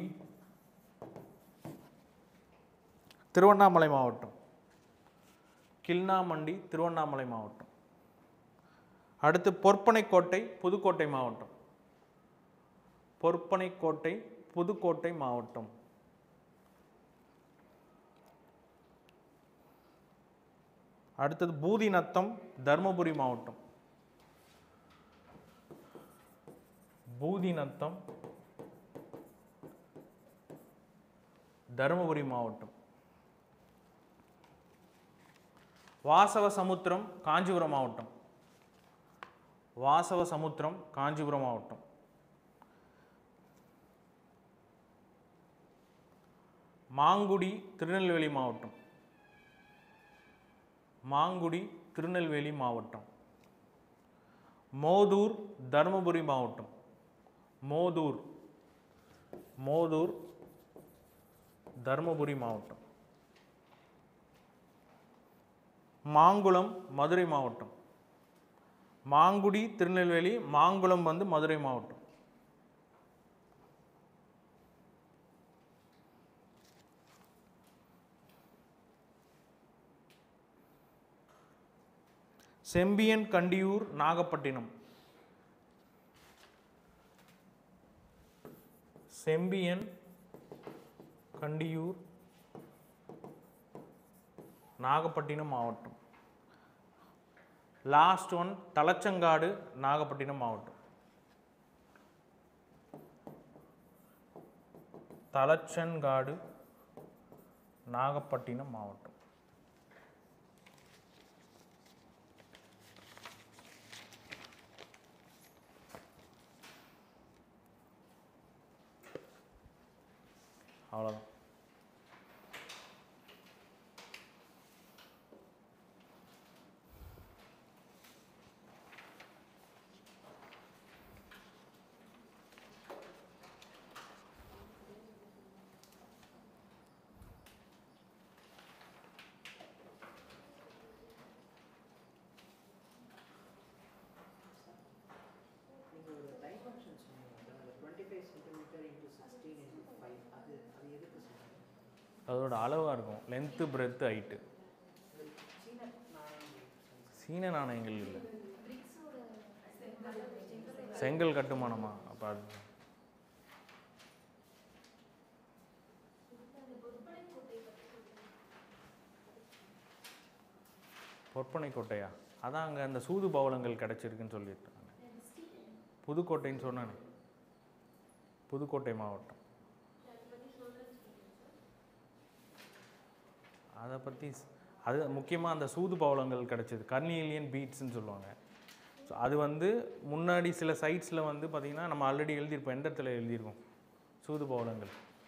திருவண்ணாமலை மாவட்டம் கில்னாமண்டி திருவண்ணாமலை மாவட்டம் அடுத்து பொற்பனைக்கோட்டை புதுக்கோட்டை மாவட்டம் பொற்பனைக்கோட்டை புதுக்கோட்டை மாவட்டம் அடுத்தது பூதிநத்தம் தருமபுரி மாவட்டம் பூதிநத்தம் தருமபுரி மாவட்டம் வாசவ சமுத்திரம் காஞ்சிபுரம் மாவட்டம் வாசவ சமுத்திரம் காஞ்சிபுரம் மாவட்டம் மாங்குடி திருநெல்வேலி மாவட்டம் மாங்குடி திருநெல்வேலி மாவட்டம் மோதூர் தருமபுரி மாவட்டம் மோதூர் மோதூர் தருமபுரி மாவட்டம் மாங்குளம் மதுரை மாவட்டம் மாங்குடி திருநெல்வேலி மாங்குளம் வந்து மதுரை மாவட்டம் செம்பியன் கண்டியூர் நாகப்பட்டினம் செம்பியன் கண்டியூர் நாகப்பட்டினம் மாவட்டம் லாஸ்ட் ஒன் தலச்சங்காடு நாகப்பட்டினம் மாவட்டம் தலச்சன்காடு நாகப்பட்டினம் மாவட்டம் அவ்வளோதான் அதோட அளவாக இருக்கும் லென்த்து பிரெத்து ஹைட்டு சீன நாணயங்கள் இல்லை செங்கல் கட்டுமானமா அப்போ அது பொற்பனை கோட்டையா அதான் அங்கே அந்த சூது பவளங்கள் கிடச்சிருக்குன்னு சொல்லியிருக்காங்க புதுக்கோட்டைன்னு சொன்னானே புதுக்கோட்டை மாவட்டம் அதை பற்றி அது முக்கியமாக அந்த சூது பவளங்கள் கிடச்சிது கர்னீலியன் பீட்ஸ்ன்னு சொல்லுவாங்க ஸோ அது வந்து முன்னாடி சில சைட்ஸில் வந்து பார்த்திங்கன்னா நம்ம ஆல்ரெடி எழுதியிருப்போம் எந்த இடத்துல எழுதியிருக்கோம் சூது பவளங்கள்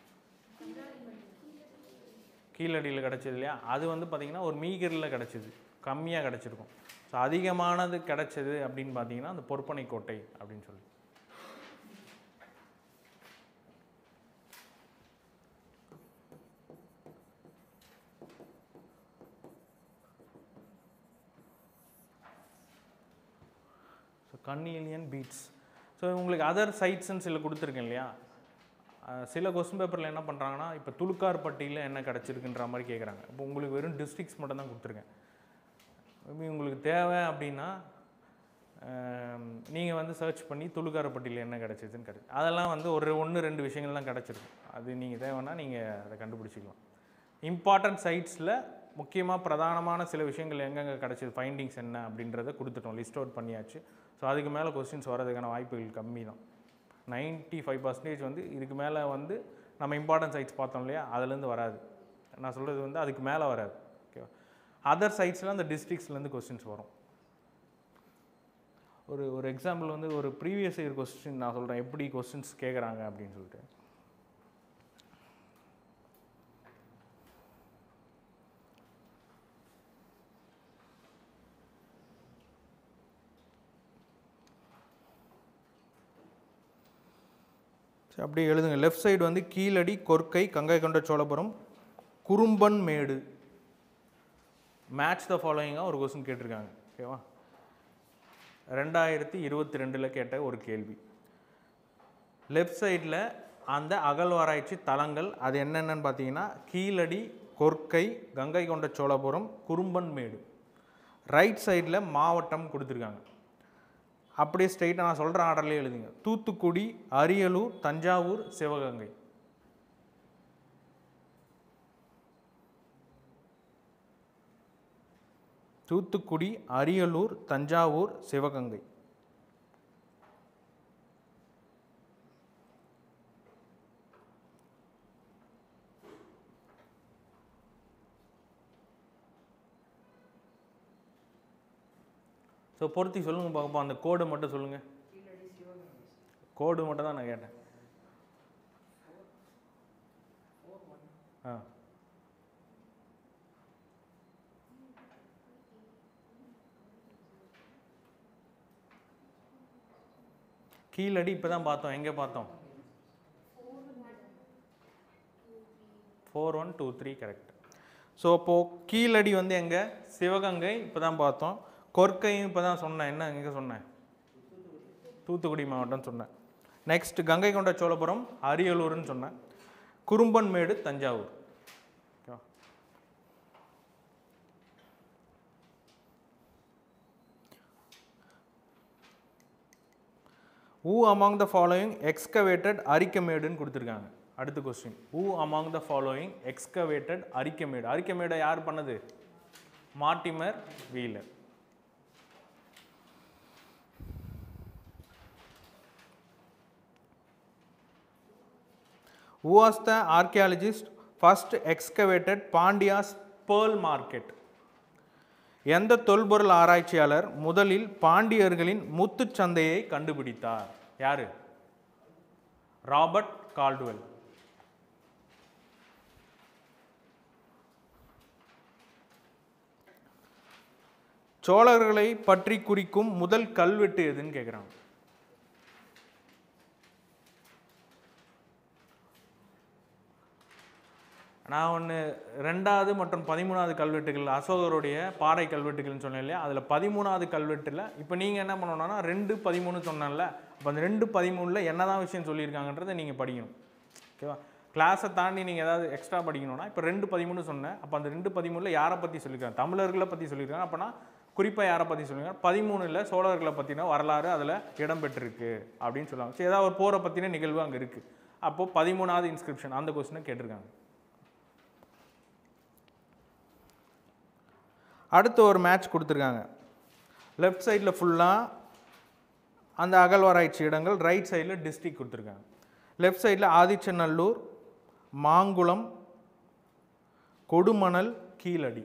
கீழடியில் கிடச்சது இல்லையா அது வந்து பார்த்திங்கன்னா ஒரு மீகரில் கிடச்சிது கம்மியாக கிடச்சிருக்கும் ஸோ அதிகமானது கிடச்சது அப்படின்னு பார்த்தீங்கன்னா அந்த பொற்பனை கோட்டை அப்படின்னு சொல்லி ஸோ கன்னியலியன் பீட்ஸ் ஸோ உங்களுக்கு அதர் சைட்ஸ்ன்னு சில கொடுத்துருக்கேன் இல்லையா அஹ் சில கொஸ்டின் பேப்பரில் என்ன பண்ணுறாங்கன்னா இப்போ துளுக்கார்பட்டியில் என்ன கிடச்சிருக்குன்ற மாதிரி கேட்குறாங்க இப்போ உங்களுக்கு வெறும் டிஸ்ட்ரிக்ஸ் மட்டும் தான் கொடுத்துருக்கேன் மேபி உங்களுக்கு தேவை அப்படின்னா நீங்கள் வந்து சர்ச் பண்ணி துளுக்காரப்பட்டியில் என்ன கிடச்சிதுன்னு கிடச்சி அதெல்லாம் வந்து ஒரு ஒன்று ரெண்டு விஷயங்கள் தான் கிடச்சிருக்கும் அது நீங்கள் தேவைன்னா நீங்கள் அதை கண்டுபிடிச்சிக்கலாம் இம்பார்ட்டன்ட் சைட்ஸில் முக்கியமாக பிரதானமான சில விஷயங்கள் எங்கெங்கே கிடச்சிது ஃபைண்டிங்ஸ் என்ன அப்படின்றத கொடுத்துட்டோம் லிஸ்ட் அவுட் பண்ணியாச்சு ஸோ அதுக்கு மேலே கொஸ்டின்ஸ் வரதுக்கான வாய்ப்புகள் கம்மி தான் நைன்ட்டி ஃபைவ் பர்சன்டேஜ் வந்து இதுக்கு மேலே வந்து நம்ம இம்பார்ட்டன்ட் சைட்ஸ் பார்த்தோம் இல்லையா அதுலேருந்து வராது நான் சொல்கிறது வந்து அதுக்கு மேலே வராது ஓகேவா அதர் சைட்ஸில் அந்த டிஸ்ட்ரிக்ஸ்லேருந்து கொஸ்டின்ஸ் வரும் ஒரு ஒரு எக்ஸாம்பிள் வந்து ஒரு ப்ரீவியஸ் இயர் கொஸ்டின் நான் சொல்கிறேன் எப்படி கொஸ்டின்ஸ் கேட்குறாங்க அப்படின்னு சொல்லிட்டு சரி அப்படியே எழுதுங்க லெஃப்ட் சைடு வந்து கீழடி கொர்க்கை கங்கை கொண்ட சோழபுரம் குறும்பன் மேடு மேட்ச் த ஃபாலோயிங்காக ஒரு கொஸ்டின் கேட்டிருக்காங்க ஓகேவா ரெண்டாயிரத்தி இருபத்தி ரெண்டில் கேட்ட ஒரு கேள்வி லெஃப்ட் சைடில் அந்த அகழ்வாராய்ச்சி தலங்கள் அது என்னென்னு பார்த்தீங்கன்னா கீழடி கொர்க்கை கங்கை கொண்ட சோழபுரம் குறும்பன் மேடு ரைட் சைடில் மாவட்டம் கொடுத்துருக்காங்க அப்படியே ஸ்ட்ரைட்டாக நான் சொல்கிற ஆர்டர்லேயே எழுதுங்க தூத்துக்குடி அரியலூர் தஞ்சாவூர் சிவகங்கை தூத்துக்குடி அரியலூர் தஞ்சாவூர் சிவகங்கை ஸோ பொருத்தி சொல்லுங்க பார்ப்போம் அந்த கோடு மட்டும் சொல்லுங்க கோடு மட்டும் தான் நான் கேட்டேன் ஆ கீழடி இப்போ தான் பார்த்தோம் எங்கே பார்த்தோம் four one two three correct so அப்போது கீழடி வந்து எங்கே சிவகங்கை இப்போ தான் பார்த்தோம் கொர்க்கையும் இப்போ தான் சொன்னேன் என்ன எங்கே சொன்னேன் தூத்துக்குடி மாவட்டம் சொன்னேன் நெக்ஸ்ட் கங்கை கொண்ட சோழபுரம் அரியலூர்னு சொன்னேன் குறும்பன்மேடு தஞ்சாவூர் ஓகேவா uh among the following excavated அரிக்கமேடுன்னு கொடுத்துருக்காங்க அடுத்த question uh among the following excavated Arikamedu அரிக்கமேடை யார் பண்ணது Mortimer Wheeler who was the archaeologist first excavated Pandyas pearl market எந்த தொல்பொருள் ஆராய்ச்சியாளர் முதலில் பாண்டியர்களின் முத்துச் சந்தையை கண்டுபிடித்தார் யாரு ராபர்ட் கால்டுவெல் சோழர்களை பற்றி குறிக்கும் முதல் கல்வெட்டு எதுன்னு கேட்குறாங்க நான் ஒன்று ரெண்டாவது மற்றும் பதிமூணாவது கல்வெட்டுகள் அசோகருடைய பாறை கல்வெட்டுகள்னு சொன்னேன் இல்லையா அதில் பதிமூணாவது கல்வெட்டில் இப்போ நீங்கள் என்ன பண்ணணும்னா ரெண்டு பதிமூணு சொன்னேன்ல அப்போ அந்த ரெண்டு பதிமூணில் என்னதான் விஷயம் சொல்லியிருக்காங்கன்றதை நீங்கள் படிக்கணும் ஓகேவா கிளாஸை தாண்டி நீங்கள் ஏதாவது எக்ஸ்ட்ரா படிக்கணும்னா இப்போ ரெண்டு பதிமூணு சொன்னேன் அப்போ அந்த ரெண்டு பதிமூணில் யாரை பற்றி சொல்லியிருக்காங்க தமிழர்களை பற்றி சொல்லியிருக்காங்க அப்போனா குறிப்பாக யாரை பற்றி சொல்லியிருக்காங்க பதிமூணில் சோழர்களை பற்றின வரலாறு அதில் இடம்பெற்றிருக்கு அப்படின்னு சொல்லுவாங்க சரி ஏதாவது ஒரு போரை பற்றின நிகழ்வு அங்கே இருக்குது அப்போது பதிமூணாவது இன்ஸ்கிரிப்ஷன் அந்த கொஸ்டினை கேட்டிருக்காங்க அடுத்து ஒரு மேட்ச் கொடுத்துருக்காங்க லெஃப்ட் சைடில் ஃபுல்லாக அந்த அகழ்வாராய்ச்சி இடங்கள் ரைட் சைடில் டிஸ்ட்ரிக்ட் கொடுத்துருக்காங்க லெஃப்ட் சைடில் ஆதிச்சநல்லூர் மாங்குளம் கொடுமணல் கீழடி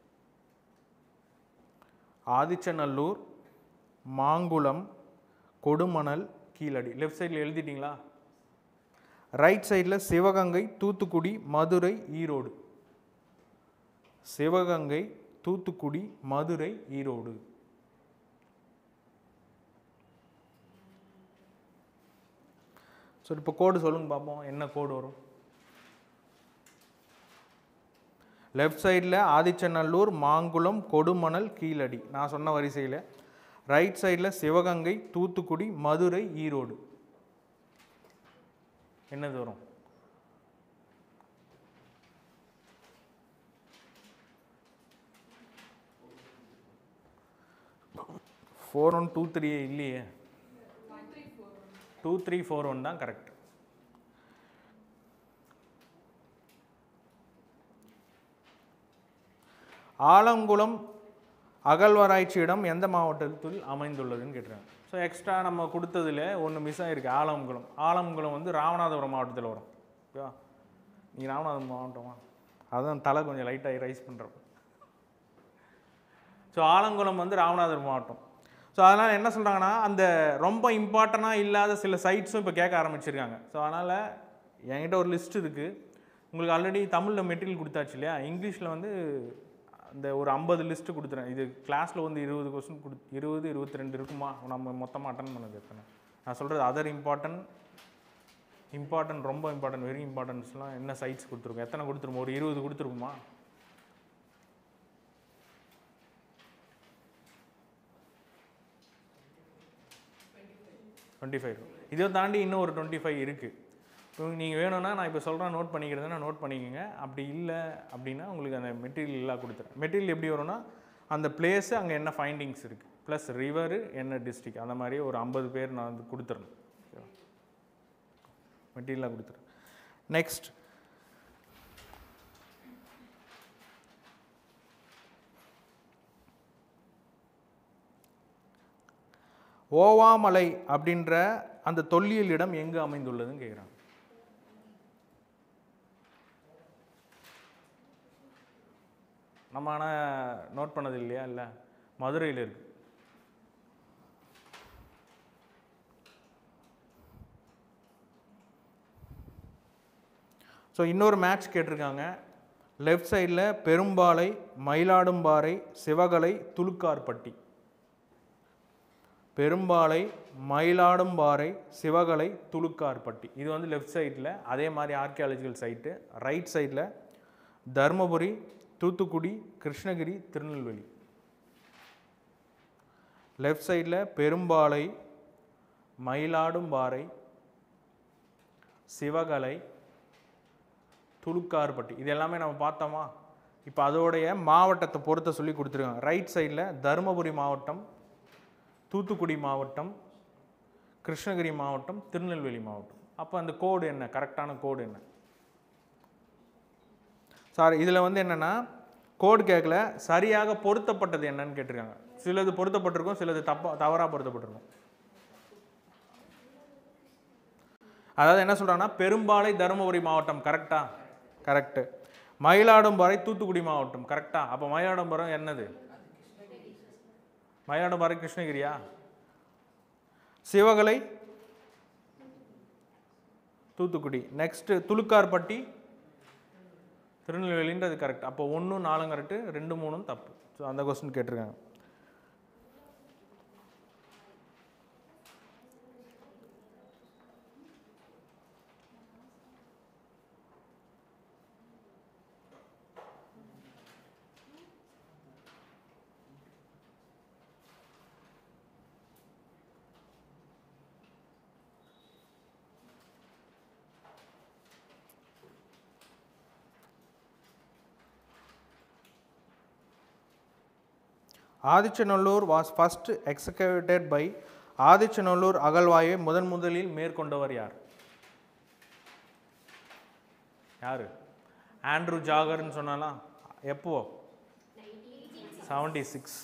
ஆதிச்சநல்லூர் மாங்குளம் கொடுமணல் கீழடி லெஃப்ட் சைடில் எழுதிட்டீங்களா ரைட் சைடில் சிவகங்கை தூத்துக்குடி மதுரை ஈரோடு சிவகங்கை தூத்துக்குடி மதுரை ஈரோடு சரி இப்போ கோடு சொல்லுங்க பார்ப்போம் என்ன கோடு வரும் லெஃப்ட் சைடில் ஆதிச்சநல்லூர் மாங்குளம் கொடுமணல் கீழடி நான் சொன்ன வரிசையில் ரைட் சைடில் சிவகங்கை தூத்துக்குடி மதுரை ஈரோடு என்னது வரும் ஃபோர் ஒன் டூ த்ரீ இல்லையே டூ த்ரீ ஃபோர் ஒன் தான் கரெக்ட் ஆலங்குளம் அகழ்வாராய்ச்சி இடம் எந்த மாவட்டத்தில் அமைந்துள்ளதுன்னு கேட்டுறாங்க ஸோ எக்ஸ்ட்ரா நம்ம கொடுத்ததுல ஒன்று மிஸ் ஆகிருக்கு ஆலங்குளம் ஆலங்குளம் வந்து ராமநாதபுரம் மாவட்டத்தில் வரும் ஓகேவா நீ ராமநாதபுரம் மாவட்டமா அதான் தலை கொஞ்சம் லைட்டாக ரைஸ் பண்ணுறோம் ஸோ ஆலங்குளம் வந்து ராமநாதபுரம் மாவட்டம் ஸோ அதனால் என்ன சொல்கிறாங்கன்னா அந்த ரொம்ப இம்பார்ட்டண்ட்டாக இல்லாத சில சைட்ஸும் இப்போ கேட்க ஆரம்பிச்சிருக்காங்க ஸோ அதனால் என்கிட்ட ஒரு லிஸ்ட் இருக்குது உங்களுக்கு ஆல்ரெடி தமிழில் மெட்டீரியல் கொடுத்தாச்சு இல்லையா இங்கிலீஷில் வந்து அந்த ஒரு ஐம்பது லிஸ்ட்டு கொடுத்துறேன் இது கிளாஸில் வந்து இருபது கொஸ்டின் கொடு இருபது இருபத்தி ரெண்டு இருக்குமா நம்ம மொத்தமாக அட்டன் பண்ணது எத்தனை நான் சொல்கிறது அதர் இம்பார்ட்டன்ட் இம்பார்ட்டன்ட் ரொம்ப இம்பார்ட்டன்ட் வெரி இம்பார்ட்டன்ஸ்லாம் என்ன சைட்ஸ் கொடுத்துருக்கோம் எத்தனை கொடுத்துருக்கோம் ஒரு இருபது கொடுத்துருக்குமா டுவெண்ட்டி ஃபைவ் இதை தாண்டி இன்னும் ஒரு டுவெண்ட்டி ஃபைவ் இருக்குது இப்போ நீங்கள் வேணும்னா நான் இப்போ சொல்கிறேன் நோட் பண்ணிக்கிறதுனா நோட் பண்ணிக்கோங்க அப்படி இல்லை அப்படின்னா உங்களுக்கு அந்த மெட்டீரியல் எல்லாம் கொடுத்துறேன் மெட்டீரியல் எப்படி வரும்னா அந்த பிளேஸு அங்கே என்ன ஃபைண்டிங்ஸ் இருக்குது ப்ளஸ் ரிவரு என்ன டிஸ்ட்ரிக் அந்த மாதிரி ஒரு ஐம்பது பேர் நான் வந்து கொடுத்துறேன் மெட்டீரியலாக கொடுத்துறேன் நெக்ஸ்ட் ஓவாமலை அப்படின்ற அந்த தொல்லியல் இடம் எங்கு அமைந்துள்ளதுன்னு கேட்குறாங்க நம்ம ஆனால் நோட் பண்ணது இல்லையா இல்லை மதுரையில் இருக்கு ஸோ இன்னொரு மேட்ச் கேட்டிருக்காங்க லெஃப்ட் சைடில் பெரும்பாலை மயிலாடும்பாறை சிவகலை துலுக்கார்பட்டி பெரும்பாலை மயிலாடும்பாறை சிவகலை துலுக்கார்பட்டி இது வந்து லெஃப்ட் சைடில் அதே மாதிரி ஆர்கியாலஜிக்கல் சைட்டு ரைட் சைடில் தருமபுரி தூத்துக்குடி கிருஷ்ணகிரி திருநெல்வேலி லெஃப்ட் சைடில் பெரும்பாலை மயிலாடும்பாறை சிவகலை துலுக்கார்பட்டி இது எல்லாமே நம்ம பார்த்தோமா இப்போ அதோடைய மாவட்டத்தை பொறுத்த சொல்லி கொடுத்துருக்காங்க ரைட் சைடில் தருமபுரி மாவட்டம் தூத்துக்குடி மாவட்டம் கிருஷ்ணகிரி மாவட்டம் திருநெல்வேலி மாவட்டம் அப்போ அந்த கோடு என்ன கரெக்டான கோடு என்ன சார் இதில் வந்து என்னென்னா கோடு கேட்கல சரியாக பொருத்தப்பட்டது என்னன்னு கேட்டிருக்காங்க சிலது பொருத்தப்பட்டிருக்கும் சிலது தப்பா தவறாக பொருத்தப்பட்டிருக்கும் அதாவது என்ன சொல்கிறாங்கன்னா பெரும்பாலை தருமபுரி மாவட்டம் கரெக்டா கரெக்டு மயிலாடும்பாறை தூத்துக்குடி மாவட்டம் கரெக்டா அப்போ மயிலாடும்பாறை என்னது மயிலாடும்பாறை கிருஷ்ணகிரியா சிவகலை தூத்துக்குடி நெக்ஸ்ட்டு துலுக்கார்பட்டி திருநெல்வேலின்றது கரெக்ட் அப்போ ஒன்று நாலும் கரெக்டு ரெண்டு மூணும் தப்பு ஸோ அந்த கொஸ்டின் கேட்டிருக்காங்க Adichanallur was first executed by Adichanallur அகழ்வாயை முதன் முதலில் மேற்கொண்டவர் யார் யார் ஆண்ட்ரூ ஜாகர்னு சொன்னாலாம் எப்போ செவன்டி சிக்ஸ்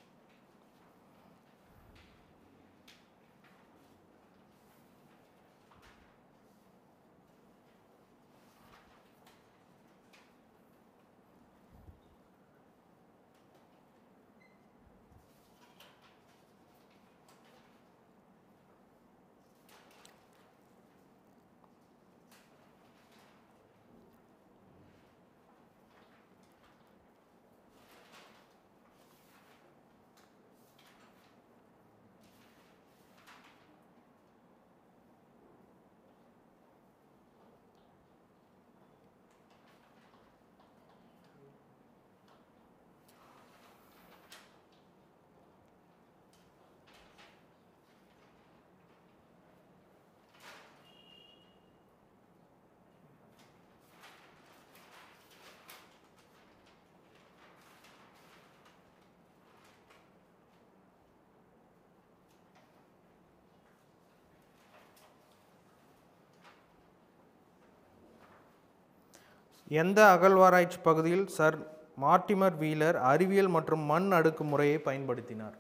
எந்த அகழ்வாராய்ச்சி பகுதியில் சர் மார்ட்டிமர் வீலர் அறிவியல் மற்றும் மண் அடுக்கு முறையை பயன்படுத்தினார்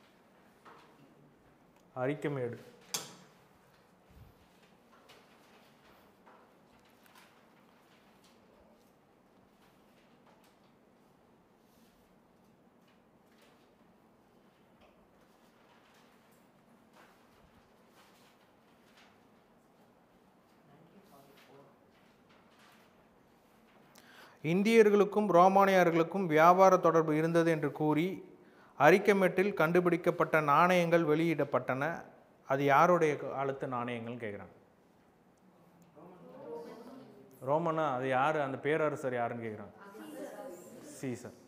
அரிக்கமேடு இந்தியர்களுக்கும் ரோமானியர்களுக்கும் வியாபார தொடர்பு இருந்தது என்று கூறி அரிக்கமெட்டில் கண்டுபிடிக்கப்பட்ட நாணயங்கள் வெளியிடப்பட்டன அது யாருடைய காலத்து நாணயங்கள்னு கேட்குறாங்க ரோமனா அது யார் அந்த பேரரசர் யாருன்னு கேட்குறாங்க சீசர்